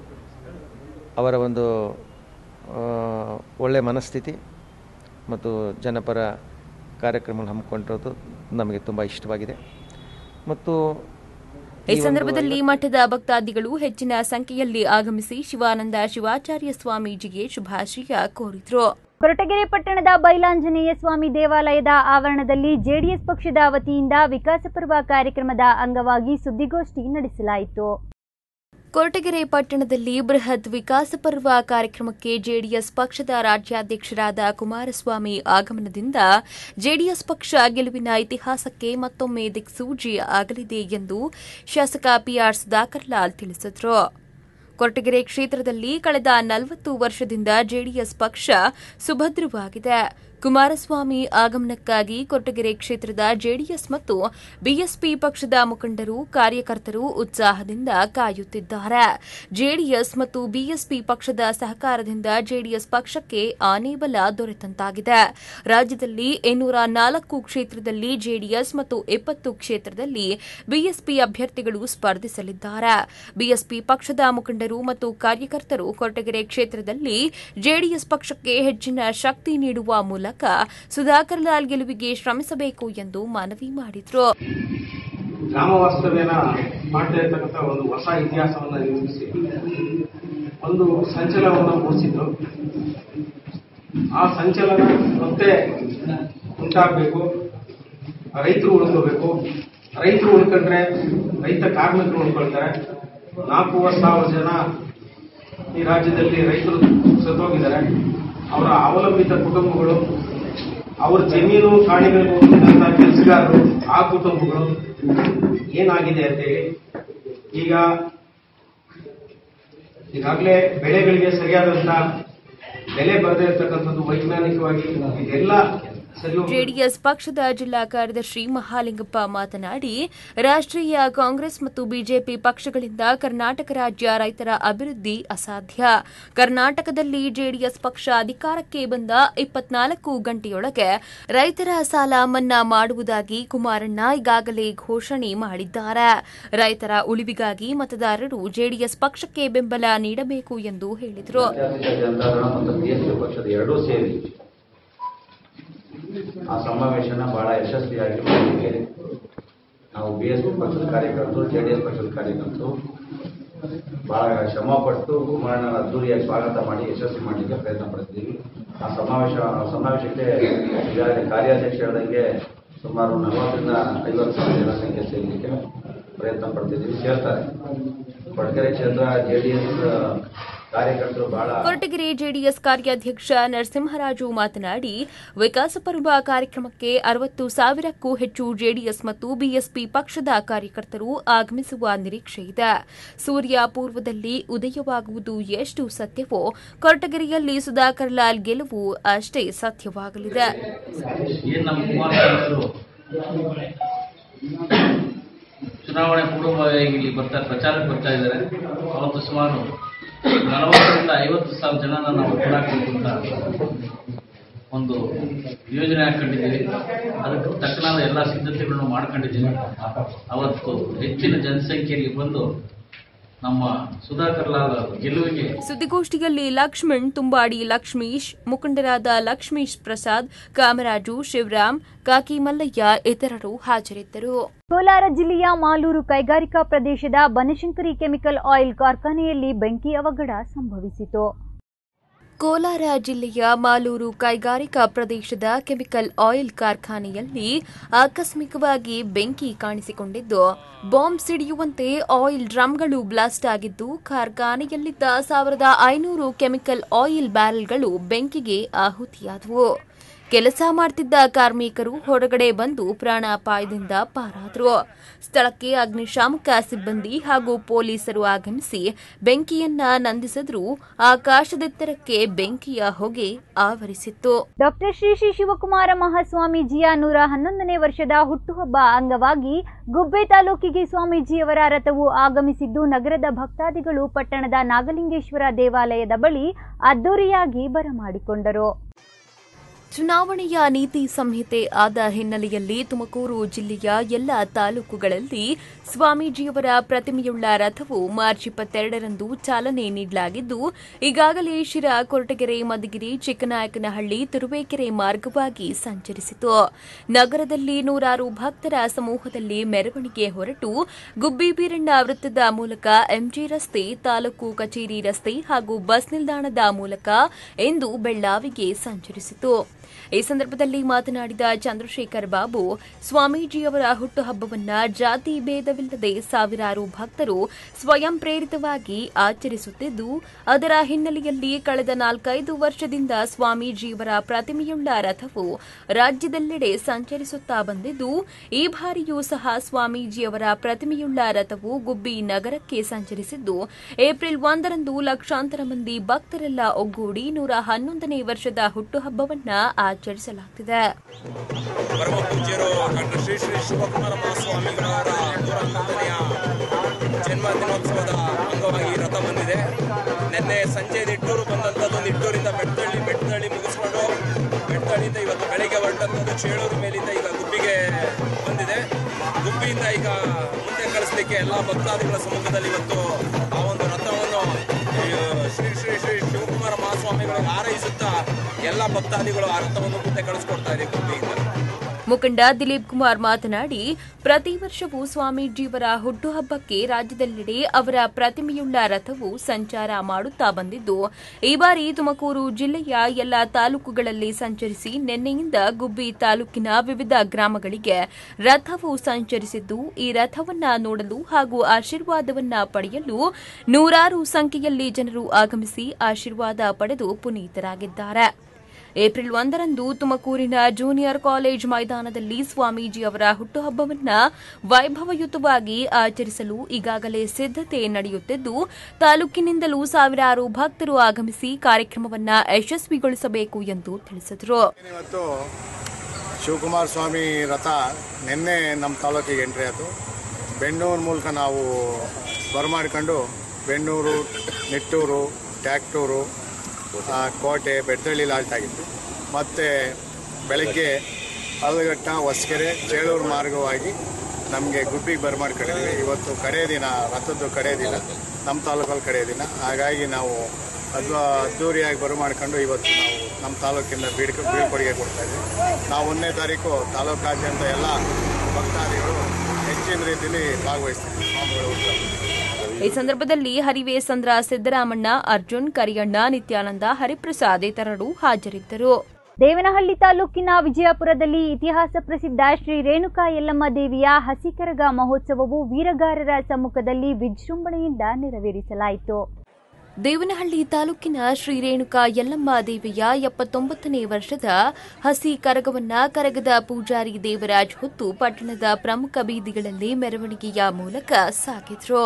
ಅವರ ಒಂದು ಆ, ಒಳ್ಳೆಯ ಮನಸ್ಥಿತಿ ಮತ್ತು ಜನಪರ ಕಾರ್ಯಕ್ರಮಗಳು ಹಮ್ಮಿಕೊಂಡಿರೋದು ನಮಗೆ ತುಂಬ ಇಷ್ಟವಾಗಿದೆ ಮತ್ತು ಈ ಸಂದರ್ಭದಲ್ಲಿ ಮಠದ ಭಕ್ತಾದಿಗಳು ಹೆಚ್ಚಿನ ಸಂಖ್ಯೆಯಲ್ಲಿ ಆಗಮಿಸಿ ಶಿವಾನಂದ ಶಿವಾಚಾರ್ಯ ಸ್ವಾಮೀಜಿಗೆ ಶುಭಾಶಯ ಕೋರಿದರು ಕೊರಟಗೆರೆ ಪಟ್ಟಣದ ಬೈಲಾಂಜನೇಯ ಸ್ವಾಮಿ ದೇವಾಲಯದ ಆವರಣದಲ್ಲಿ ಜೆಡಿಎಸ್ ಪಕ್ಷದ ವತಿಯಿಂದ ವಿಕಾಸ ಪರ್ವ ಕಾರ್ಯಕ್ರಮದ ಅಂಗವಾಗಿ ಸುದ್ದಿಗೋಷ್ಠಿ ನಡೆಸಲಾಯಿತು ಕೊರಟಗೆರೆ ಪಟ್ಟಣದಲ್ಲಿ ಬೃಹತ್ ವಿಕಾಸ ಪರ್ವ ಕಾರ್ಯಕ್ರಮಕ್ಕೆ ಜೆಡಿಎಸ್ ಪಕ್ಷದ ರಾಜ್ಯಾಧ್ಯಕ್ಷರಾದ ಕುಮಾರಸ್ವಾಮಿ ಆಗಮನದಿಂದ ಜೆಡಿಎಸ್ ಪಕ್ಷ ಗೆಲುವಿನ ಇತಿಹಾಸಕ್ಕೆ ಮತ್ತೊಮ್ಮೆ ದಿಕ್ಸೂಜಿ ಆಗಲಿದೆ ಎಂದು ಶಾಸಕ ಪಿಆರ್ ಸುಧಾಕರ್ ಲಾಲ್ ತಿಳಿಸಿದರು ಕೊರಟಗೆರೆ ಕ್ಷೇತ್ರದಲ್ಲಿ ಕಳೆದ ನಲವತ್ತು ವರ್ಷದಿಂದ ಜೆಡಿಎಸ್ ಪಕ್ಷ ಸುಭದ್ರವಾಗಿದೆ ಕುಮಾರಸ್ವಾಮಿ ಆಗಮನಕ್ಕಾಗಿ ಕೊರಟಗೆರೆ ಕ್ಷೇತ್ರದ ಜೆಡಿಎಸ್ ಮತ್ತು ಬಿಎಸ್ಪಿ ಪಕ್ಷದ ಮುಖಂಡರು ಕಾರ್ಯಕರ್ತರು ಉತ್ಸಾಹದಿಂದ ಕಾಯುತ್ತಿದ್ದಾರೆ ಜೆಡಿಎಸ್ ಮತ್ತು ಬಿಎಸ್ಪಿ ಪಕ್ಷದ ಸಹಕಾರದಿಂದ ಜೆಡಿಎಸ್ ಪಕ್ಷಕ್ಕೆ ಆನೆ ಬಲ ದೊರೆತಂತಾಗಿದೆ ರಾಜ್ಯದಲ್ಲಿ ಇನ್ನೂರ ನಾಲ್ಕು ಕ್ಷೇತ್ರದಲ್ಲಿ ಜೆಡಿಎಸ್ ಮತ್ತು ಇಪ್ಪತ್ತು ಕ್ಷೇತ್ರದಲ್ಲಿ ಬಿಎಸ್ಪಿ ಅಭ್ಯರ್ಥಿಗಳು ಸ್ಪರ್ಧಿಸಲಿದ್ದಾರೆ ಬಿಎಸ್ಪಿ ಪಕ್ಷದ ಮುಖಂಡರು ಮತ್ತು ಕಾರ್ಯಕರ್ತರು ಕೊರಟಗೆರೆ ಕ್ಷೇತ್ರದಲ್ಲಿ ಜೆಡಿಎಸ್ ಪಕ್ಷಕ್ಕೆ ಹೆಚ್ಚಿನ ಶಕ್ತಿ ನೀಡುವ ಮೂಲಕ ಸುಧಾಕರ್ ಲಾಲ್ ಗೆಲುವಿಗೆ ಶ್ರಮಿಸಬೇಕು ಎಂದು ಮನವಿ ಮಾಡಿದರು ಗ್ರಾಮ ವಾಸ್ತವ್ಯನ ಮಾಡ್ತಾ ಇರ್ತಕ್ಕಂಥ ಒಂದು ಹೊಸ ಇತಿಹಾಸವನ್ನ ನಿರ್ಮಿಸಿ ಒಂದು ಸಂಚಲನವನ್ನು ಮೂಡಿಸಿದ್ದು ಆ ಸಂಚಲನ ಮತ್ತೆ ಉಂಟಾಗಬೇಕು ರೈತರು ಉಳ್ಕೋಬೇಕು ರೈತರು ಉಳ್ಕೊಂಡ್ರೆ ರೈತ ಕಾರ್ಮಿಕರು ಉಳ್ಕೊಳ್ತಾರೆ ನಾಲ್ಕೂವರೆ ಸಾವಿರ ಜನ ಈ ರಾಜ್ಯದಲ್ಲಿ ರೈತರು ಸತ್ತೋಗಿದ್ದಾರೆ ಅವರ ಅವಲಂಬಿತ ಕುಟುಂಬಗಳು ಅವ್ರ ಜಮೀನು ಕಾಣಿಗಳಿಗೆ ಹೋಗ್ತಿದ್ದಂಥ ಕೆಲಸಗಾರರು ಆ ಕುಟುಂಬಗಳು ಏನಾಗಿದೆ ಅಂತೇಳಿ ಈಗ ಈಗಾಗಲೇ ಬೆಳೆಗಳಿಗೆ ಸರಿಯಾದಂತ ಬೆಲೆ ಬರದೇ ಇರತಕ್ಕಂಥದ್ದು ವೈಜ್ಞಾನಿಕವಾಗಿ ಇದೆಲ್ಲ ಸರಿ ಹೋಗ್ಬೇಕು. ಜೆಡಿಎಸ್ ಪಕ್ಷದ ಜಿಲ್ಲಾ ಕಾರ್ಯದರ್ಶಿ ಮಹಾಲಿಂಗಪ್ಪ ಮಾತನಾಡಿ ರಾಷ್ಟ್ರೀಯ ಕಾಂಗ್ರೆಸ್ ಮತ್ತು ಬಿಜೆಪಿ ಪಕ್ಷಗಳಿಂದ ಕರ್ನಾಟಕ ರಾಜ್ಯ ರೈತರ ಅಭಿವೃದ್ಧಿ ಅಸಾಧ್ಯ ಕರ್ನಾಟಕದಲ್ಲಿ ಜೆಡಿಎಸ್ ಪಕ್ಷ ಅಧಿಕಾರಕ್ಕೆ ಬಂದ ಇಪ್ಪತ್ನಾಲ್ಕು ಗಂಟೆಯೊಳಗೆ ರೈತರ ಸಾಲ ಮನ್ನಾ ಮಾಡುವುದಾಗಿ ಕುಮಾರಣ್ಣ ಈಗಾಗಲೇ ಘೋಷಣೆ ಮಾಡಿದ್ದಾರೆ ರೈತರ ಉಳಿವಿಗಾಗಿ ಮತದಾರರು ಜೆಡಿಎಸ್ ಪಕ್ಷಕ್ಕೆ ಬೆಂಬಲ ನೀಡಬೇಕು ಎಂದು ಹೇಳಿದರು ಜಾತ್ಯತೀತ ಜನತಾದಳ ಮತ್ತು ಬಿಎಸ್ಪಿ ಪಕ್ಷದ ಎರಡೂ ಸೇರಿ ಆ ಸಮಾವೇಶನ ಬಹಳ ಯಶಸ್ವಿಯಾಗಿ ಮಾಡಲಿಕ್ಕೆ ನಾವು ಬಿ ಎಸ್ ಪಿ ಪಕ್ಷದ ಕಾರ್ಯಕರ್ತರು ಜೆ ಡಿ ಎಸ್ ಪಕ್ಷದ ಕಾರ್ಯಕರ್ತರು ಬಹಳ ಶ್ರಮ ಪಟ್ಟು ಕುಮಾರಣ್ಣನ ಅದ್ದೂರಿಯಾಗಿ ಸ್ವಾಗತ ಮಾಡಿ ಯಶಸ್ವಿ ಮಾಡಲಿಕ್ಕೆ ಪ್ರಯತ್ನ ಪಡ್ತಿದ್ದೀವಿ ಆ ಸಮಾವೇಶ ಆ ಸಮಾವೇಶಕ್ಕೆ ಈಗಾಗಲೇ ಕಾರ್ಯಾಧ್ಯಕ್ಷ ಹೇಳ್ದಂಗೆ ಸುಮಾರು ನಲವತ್ತರಿಂದ ಐವತ್ತು ಸಾವಿರ ಜನ ಸಂಖ್ಯೆ ಸೇರಲಿಕ್ಕೆ ಪ್ರಯತ್ನ ಪಡ್ತಿದ್ದೀವಿ ಸೇರ್ತಾರೆ ಕೊಡಗೆರೆ ಕ್ಷೇತ್ರ ಜೆ ಡಿ ಎಸ್ ಕಾರ್ಯಕರ್ತರು ಬಹಳ ಕೊರಟಗೆರೆ ಜೆಡಿಎಸ್ ಕಾರ್ಯಾಧ್ಯಕ್ಷ ನರಸಿಂಹರಾಜು ಮಾತನಾಡಿ ವಿಕಾಸ ಪರ್ವ ಕಾರ್ಯಕ್ರಮಕ್ಕೆ ಅರವತ್ತು ಸಾವಿರಕ್ಕೂ ಹೆಚ್ಚು ಜೆಡಿಎಸ್ ಮತ್ತು ಬಿಎಸ್ಪಿ ಪಕ್ಷದ ಕಾರ್ಯಕರ್ತರು ಆಗಮಿಸುವ ನಿರೀಕ್ಷೆ ಇದೆ ಸೂರ್ಯ ಪೂರ್ವದಲ್ಲಿ ಉದಯವಾಗುವುದು ಎಷ್ಟು ಸತ್ಯವೋ ಕೊರಟಗೆರೆಯಲ್ಲಿ ಸುಧಾಕರ್ ಲಾಲ್ ಗೆಲುವು ಅಷ್ಟೇ ಸತ್ಯವಾಗಲಿದೆ ಏನ್ ನಮ್ಮ ಕುಮಾರಸ್ವಾಮಿಯವರು ಚುನಾವಣೆ ಪೂರ್ವವಾಗಿ ಇಲ್ಲಿ ಬರ್ತಾ ಪ್ರಚಾರಕ್ಕೆ ಬರ್ತಾ ಇದ್ದಾರೆ ಅವತ್ತು ಸುಮಾರು ನಲವತ್ತರಿಂದ ಐವತ್ತು ಸಾವಿರ ಜನನ ನಾವು ಕೂಡಾಕಬೇಕು ಅಂತ ಒಂದು ಯೋಜನೆ ಹಾಕೊಂಡಿದ್ದೀವಿ ಅದಕ್ಕೆ ತಕ್ಕನಾದ ಎಲ್ಲ ಸಿದ್ಧತೆಗಳನ್ನು ಮಾಡ್ಕೊಂಡಿದ್ದೀವಿ ಅವತ್ತು ಹೆಚ್ಚಿನ ಜನಸಂಖ್ಯೆಯಲ್ಲಿ ಬಂದು ನಮ್ಮ ಸುಧಾಕರ್ ಲಾಲ್ ಗೆಲುವಿಗೆ ಸುದ್ದಿಗೋಷ್ಠಿಯಲ್ಲಿ ಲಕ್ಷ್ಮಣ್ ತುಂಬಾಡಿ ಲಕ್ಷ್ಮೀಶ್ ಮುಖಂಡರಾದ ಲಕ್ಷ್ಮೀಶ್ ಪ್ರಸಾದ್ ಕಾಮರಾಜು ಶಿವರಾಮ್ ಕಾಕಿ ಮಲ್ಲಯ್ಯ ಇತರರು ಹಾಜರಿದ್ದರು ಕೋಲಾರ ಜಿಲ್ಲೆಯ ಮಾಲೂರು ಕೈಗಾರಿಕಾ ಪ್ರದೇಶದ ಬನಶಂಕರಿ ಕೆಮಿಕಲ್ ಆಯಿಲ್ ಕಾರ್ಖಾನೆಯಲ್ಲಿ ಬೆಂಕಿ ಅವಘಡ ಸಂಭವಿಸಿತು ಕೋಲಾರ ಜಿಲ್ಲೆಯ ಮಾಲೂರು ಕೈಗಾರಿಕಾ ಪ್ರದೇಶದ ಕೆಮಿಕಲ್ ಆಯಿಲ್ ಕಾರ್ಖಾನೆಯಲ್ಲಿ ಆಕಸ್ಮಿಕವಾಗಿ ಬೆಂಕಿ ಕಾಣಿಸಿಕೊಂಡಿದ್ದು ಬಾಂಬ್ ಸಿಡಿಯುವಂತೆ ಆಯಿಲ್ ಡ್ರಮ್ಗಳು ಬ್ಲಾಸ್ಟ್ ಆಗಿದ್ದು ಕಾರ್ಖಾನೆಯಲ್ಲಿದ್ದ ಸಾವಿರದ ಐನೂರು ಕೆಮಿಕಲ್ ಆಯಿಲ್ ಬ್ಯಾರೆಲ್ಗಳು ಬೆಂಕಿಗೆ ಆಹುತಿಯಾದವು ಕೆಲಸ ಮಾಡ್ತಿದ್ದ ಕಾರ್ಮಿಕರು ಹೊರಗಡೆ ಬಂದು ಪ್ರಾಣಾಪಾಯದಿಂದ ಪಾರಾದರು ಸ್ಥಳಕ್ಕೆ ಅಗ್ನಿಶಾಮಕ ಸಿಬ್ಬಂದಿ ಹಾಗೂ ಪೊಲೀಸರು ಆಗಮಿಸಿ ಬೆಂಕಿಯನ್ನ ನಂದಿಸಿದ್ರು ಆಕಾಶದೆತ್ತರಕ್ಕೆ ಬೆಂಕಿಯ ಹೊಗೆ ಆವರಿಸಿತ್ತು ಡಾಕ್ಟರ್ ಶ್ರೀ ಶ್ರೀ ಶಿವಕುಮಾರ ಮಹಾಸ್ವಾಮೀಜಿಯ ನೂರ ಹನ್ನೊಂದನೇ ವರ್ಷದ ಹುಟ್ಟುಹಬ್ಬ ಅಂಗವಾಗಿ ಗುಬ್ಬೆ ತಾಲೂಕಿಗೆ ಸ್ವಾಮೀಜಿಯವರ ರಥವು ಆಗಮಿಸಿದ್ದು ನಗರದ ಭಕ್ತಾದಿಗಳು ಪಟ್ಟಣದ ನಾಗಲಿಂಗೇಶ್ವರ ದೇವಾಲಯದ ಬಳಿ ಅದ್ದೂರಿಯಾಗಿ ಬರಮಾಡಿಕೊಂಡರು ಚುನಾವಣೆಯ ನೀತಿ ಸಂಹಿತೆ ಆದ ಹಿನ್ನೆಲೆಯಲ್ಲಿ ತುಮಕೂರು ಜಿಲ್ಲೆಯ ಎಲ್ಲ ತಾಲೂಕುಗಳಲ್ಲಿ ಸ್ವಾಮೀಜಿಯವರ ಪ್ರತಿಮೆಯುಳ್ಳ ರಥವು ಮಾರ್ಚ್ ಇಪ್ಪತ್ತೆರಡರಂದು ಚಾಲನೆ ನೀಡಲಾಗಿದ್ದು ಈಗಾಗಲೇ ಶಿರಾ ಕೊರಟಗೆರೆ ಮಧುಗಿರಿ ಚಿಕ್ಕನಾಯಕನಹಳ್ಳಿ ತುರುವೇಕೆರೆ ಮಾರ್ಗವಾಗಿ ಸಂಚರಿಸಿತು ನಗರದಲ್ಲಿ ನೂರಾರು ಭಕ್ತರ ಸಮೂಹದಲ್ಲಿ ಮೆರವಣಿಗೆ ಹೊರಟು ಗುಬ್ಬಿ ಬೀರಣ್ಣ ವೃತ್ತದ ಮೂಲಕ ಎಂಜಿ ರಸ್ತೆ ತಾಲೂಕು ಕಚೇರಿ ರಸ್ತೆ ಹಾಗೂ ಬಸ್ ನಿಲ್ದಾಣದ ಮೂಲಕ ಇಂದು ಬೆಳ್ಳಾವಿಗೆ ಸಂಚರಿಸಿತು ಈ ಸಂದರ್ಭದಲ್ಲಿ ಮಾತನಾಡಿದ ಚಂದ್ರಶೇಖರ್ ಬಾಬು ಸ್ವಾಮೀಜಿಯವರ ಹುಟ್ಟುಹಬ್ಬವನ್ನ ಜಾತಿ ಭೇದವಿಲ್ಲದೆ ಸಾವಿರಾರು ಭಕ್ತರು ಸ್ವಯಂ ಪ್ರೇರಿತವಾಗಿ ಆಚರಿಸುತ್ತಿದ್ದು ಅದರ ಹಿನ್ನೆಲೆಯಲ್ಲಿ ಕಳೆದ ನಾಲ್ಕೈದು ವರ್ಷದಿಂದ ಸ್ವಾಮೀಜಿಯವರ ಪ್ರತಿಮೆಯುಳ್ಳ ರಥವು ರಾಜ್ಯದೆಲ್ಲೆಡೆ ಸಂಚರಿಸುತ್ತಾ ಬಂದಿದ್ದು ಈ ಬಾರಿಯೂ ಸಹ ಸ್ವಾಮೀಜಿಯವರ ಪ್ರತಿಮೆಯುಳ್ಳ ರಥವು ಗುಬ್ಬಿ ನಗರಕ್ಕೆ ಸಂಚರಿಸಿದ್ದು ಏಪ್ರಿಲ್ ಒಂದರಂದು ಲಕ್ಷಾಂತರ ಮಂದಿ ಭಕ್ತರೆಲ್ಲ ಒಗ್ಗೂಡಿ ನೂರ ಹನ್ನೊಂದನೇ ವರ್ಷದ ಹುಟ್ಟುಹಬ್ಬವನ್ನ ಆಚರಿಸಲಾಗುತ್ತಿದೆ ಪರಮ ಪೂಜ್ಯರು ಡಾಕ್ಟರ್ ಶ್ರೀ ಶ್ರೀ ಶಿವಕುಮಾರ ಮಹಾಸ್ವಾಮಿಗಳವರ ನೂರ ಹನ್ನೊಂದನೆಯ ಜನ್ಮ ದಿನೋತ್ಸವದ ಅಂಗವಾಗಿ ರಥ ಬಂದಿದೆ ನಿನ್ನೆ ಸಂಜೆ ನಿಟ್ಟೂರು ಬಂದಂಥದ್ದು ನಿಟ್ಟೂರಿಂದ ಬೆಟ್ಟದಳ್ಳಿ ಬೆಟ್ಟದಳ್ಳಿ ಮುಗಿಸ್ಕೊಂಡು ಬೆಟ್ಟದಳ್ಳಿಯಿಂದ ಇವತ್ತು ಬೆಳಿಗ್ಗೆ ಹೊರಟಂಥದ್ದು ಚೇಳೂರು ಮೇಲಿಂದ ಈಗ ಗುಬ್ಬಿಗೆ ಬಂದಿದೆ ಗುಬ್ಬಿಯಿಂದ ಈಗ ಮುಂದೆ ಕಳಿಸ್ಲಿಕ್ಕೆ ಎಲ್ಲ ಭಕ್ತಾದಿಗಳ ಸಮ್ಮುಖದಲ್ಲಿ ಇವತ್ತು ಆ ಒಂದು ರಥವನ್ನು ಈ, ಶ್ರೀ ಶ್ರೀ ಶ್ರೀ ಶಿವಕುಮಾರ ಮಹಾಸ್ವಾಮಿಗಳಿಗೆ ಹಾರೈಸುತ್ತಾ ಎಲ್ಲ ಭಕ್ತಾದಿಗಳು ಆ ರಥವನ್ನು ಮುಂದೆ ಕಳಿಸ್ಕೊಡ್ತಾ ಇದೆ ಗುಬ್ಬಿಯಿಂದ ಮುಖಂಡ ದಿಲೀಪ್ ಕುಮಾರ್ ಮಾತನಾಡಿ ಪ್ರತಿ ವರ್ಷವೂ ಸ್ವಾಮೀಜಿಯವರ ಹುಟ್ಟುಹಬ್ಬಕ್ಕೆ ರಾಜ್ಯದೆಲ್ಲೆಡೆ ಅವರ ಪ್ರತಿಮೆಯುಳ್ಳ ರಥವು ಸಂಚಾರ ಮಾಡುತ್ತಾ ಬಂದಿದ್ದು ಈ ಬಾರಿ ತುಮಕೂರು ಜಿಲ್ಲೆಯ ಎಲ್ಲ ತಾಲೂಕುಗಳಲ್ಲಿ ಸಂಚರಿಸಿ ನಿನ್ನೆಯಿಂದ ಗುಬ್ಬಿ ತಾಲೂಕಿನ ವಿವಿಧ ಗ್ರಾಮಗಳಿಗೆ ರಥವು ಸಂಚರಿಸಿದ್ದು ಈ ರಥವನ್ನ ನೋಡಲು ಹಾಗೂ ಆಶೀರ್ವಾದವನ್ನ ಪಡೆಯಲು ನೂರಾರು ಸಂಖ್ಯೆಯಲ್ಲಿ ಜನರು ಆಗಮಿಸಿ ಆಶೀರ್ವಾದ ಪಡೆದು ಪುನೀತರಾಗಿದ್ದಾರೆ ಏಪ್ರಿಲ್ ಒಂದರಂದು ತುಮಕೂರಿನ ಜೂನಿಯರ್ ಕಾಲೇಜ್ ಮೈದಾನದಲ್ಲಿ ಸ್ವಾಮೀಜಿ ಅವರ ಹುಟ್ಟುಹಬ್ಬವನ್ನ ವೈಭವಯುತವಾಗಿ ಆಚರಿಸಲು ಈಗಾಗಲೇ ಸಿದ್ದತೆ ನಡೆಯುತ್ತಿದ್ದು ತಾಲೂಕಿನಿಂದಲೂ ಸಾವಿರಾರು ಭಕ್ತರು ಆಗಮಿಸಿ ಕಾರ್ಯಕ್ರಮವನ್ನ ಯಶಸ್ವಿಗೊಳಿಸಬೇಕು ಎಂದು ತಿಳಿಸಿದರು ಇವತ್ತು ಶಿವಕುಮಾರ ಸ್ವಾಮಿ ರಥ ನಿನ್ನೆ ನಮ್ಮ ತಾಲೂಕಿಗೆ ಎಂಟ್ರಿ ಆಯಿತು ಬೆಣ್ಣೂರು ಮೂಲಕ ನಾವು ಬರಮಾಡ್ಕೊಂಡು ಬೆಣ್ಣೂರು ನಿಟ್ಟೂರು ಟ್ಯಾಕ್ಟೂರು ಆ, ಕೋಟೆ ಬೆಡ್ತಳ್ಳಿ ಲಾಲ್ಟ್ ಆಗಿತ್ತು ಮತ್ತು ಬೆಳಗ್ಗೆ ಅಲ್ಗಟ್ಟ ಹೊಸಕೆರೆ ಚೇಳೂರು ಮಾರ್ಗವಾಗಿ ನಮಗೆ ಗುಬ್ಬಿಗೆ ಬರಮಾಡ್ಕೊಂಡಿದ್ದೀವಿ ಇವತ್ತು ಕಡೆ ದಿನ ರಥದ್ದು ಕಡೆ ದಿನ ನಮ್ಮ ತಾಲೂಕಲ್ಲಿ ಕಡೆ ದಿನ ಹಾಗಾಗಿ ನಾವು ಅದು ಅದ್ದೂರಿಯಾಗಿ ಬರಮಾಡ್ಕೊಂಡು ಇವತ್ತು ನಾವು ನಮ್ಮ ತಾಲೂಕಿಂದ ಬೀಡ್ಕ ಬೀಳ್ಕೊಡುಗೆ ಕೊಡ್ತಾ ಇದ್ದೀವಿ ನಾವು ಒಂದನೇ ತಾರೀಕು ತಾಲೂಕಾದ್ಯಂತ ಎಲ್ಲ ಭಕ್ತಾದಿಗಳು ಹೆಚ್ಚಿನ ರೀತಿಯಲ್ಲಿ ಭಾಗವಹಿಸ್ತೀವಿ ಸ್ವಾಮಿಗಳ ಉತ್ಸವ ಈ ಸಂದರ್ಭದಲ್ಲಿ ಹರಿವೇಸಂದ್ರ ಸಿದ್ದರಾಮಣ್ಣ ಅರ್ಜುನ್ ಕರಿಯಣ್ಣ ನಿತ್ಯಾನಂದ ಹರಿಪ್ರಸಾದ್ ಇತರರು ಹಾಜರಿದ್ದರು ದೇವನಹಳ್ಳಿ ತಾಲೂಕಿನ ವಿಜಯಪುರದಲ್ಲಿ ಇತಿಹಾಸ ಪ್ರಸಿದ್ಧ ಶ್ರೀ ರೇಣುಕಾ ಯಲ್ಲಮ್ಮ ದೇವಿಯ ಹಸಿಕರಗ ಮಹೋತ್ಸವವು ವೀರಗಾರರ ಸಮ್ಮುಖದಲ್ಲಿ ವಿಜೃಂಭಣೆಯಿಂದ ನೆರವೇರಿಸಲಾಯಿತು ದೇವನಹಳ್ಳಿ ತಾಲೂಕಿನ ಶ್ರೀ ರೇಣುಕಾ ಯಲ್ಲಮ್ಮ ದೇವಿಯ ಎಪ್ಪತ್ತೊಂಬತ್ತನೇ ವರ್ಷದ ಹಸಿ ಕರಗವನ್ನ ಕರಗದ ಪೂಜಾರಿ ದೇವರಾಜ್ ಹೊತ್ತು ಪಟ್ಟಣದ ಪ್ರಮುಖ ಬೀದಿಗಳಲ್ಲಿ ಮೆರವಣಿಗೆಯ ಮೂಲಕ ಸಾಗಿದ್ರು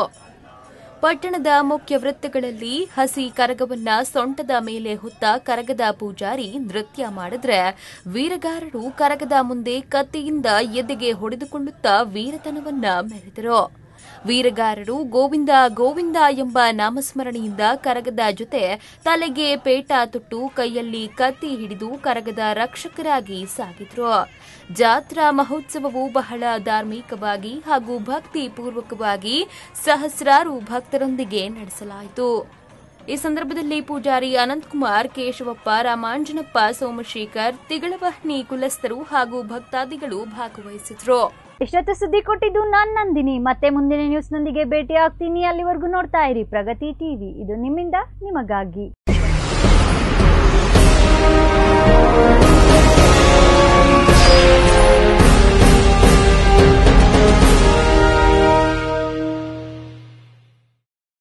ಪಟ್ಟಣದ ಮುಖ್ಯ ವೃತ್ತಗಳಲ್ಲಿ ಹಸಿ ಕರಗವನ್ನ ಸೊಂಟದ ಮೇಲೆ ಹೊತ್ತ ಕರಗದ ಪೂಜಾರಿ ನೃತ್ಯ ಮಾಡಿದ್ರೆ ವೀರಗಾರರು ಕರಗದ ಮುಂದೆ ಕತ್ತಿಯಿಂದ ಎದೆಗೆ ಹೊಡೆದುಕೊಳ್ಳುತ್ತಾ ವೀರತನವನ್ನ ಮೆರೆದರು ವೀರಗಾರರು ಗೋವಿಂದ ಗೋವಿಂದ ಎಂಬ ನಾಮಸ್ಮರಣೆಯಿಂದ ಕರಗದ ಜೊತೆ ತಲೆಗೆ ಪೇಟ ತೊಟ್ಟು ಕೈಯಲ್ಲಿ ಕತ್ತಿ ಹಿಡಿದು ಕರಗದ ರಕ್ಷಕರಾಗಿ ಸಾಗಿದ್ರು ಜಾತ್ರಾ ಮಹೋತ್ಸವವು ಬಹಳ ಧಾರ್ಮಿಕವಾಗಿ ಹಾಗೂ ಭಕ್ತಿ ಪೂರ್ವಕವಾಗಿ ಸಹಸ್ರಾರು ಭಕ್ತರೊಂದಿಗೆ ನಡೆಸಲಾಯಿತು ಈ ಸಂದರ್ಭದಲ್ಲಿ ಪೂಜಾರಿ ಅನಂತಕುಮಾರ್ ಕೇಶವಪ್ಪ ರಾಮಾಂಜನಪ್ಪ ಸೋಮಶೇಖರ್ ತಿಗಳವಹ್ನಿ ಕುಲಸ್ಥರು ಹಾಗೂ ಭಕ್ತಾದಿಗಳು ಭಾಗವಹಿಸಿದ್ರು ಇಷ್ಟೊತ್ತು ಸುದ್ದಿ ಕೊಟ್ಟಿದ್ದು ನಾನ್ ನಂದಿನಿ ಮತ್ತೆ ಮುಂದಿನ ನ್ಯೂಸ್ನೊಂದಿಗೆ ಭೇಟಿ ಆಗ್ತೀನಿ ಅಲ್ಲಿವರೆಗೂ ನೋಡ್ತಾ ಇರಿ ಪ್ರಗತಿ ಟಿವಿ ಇದು ನಿಮ್ಮಿಂದ ನಿಮಗಾಗಿ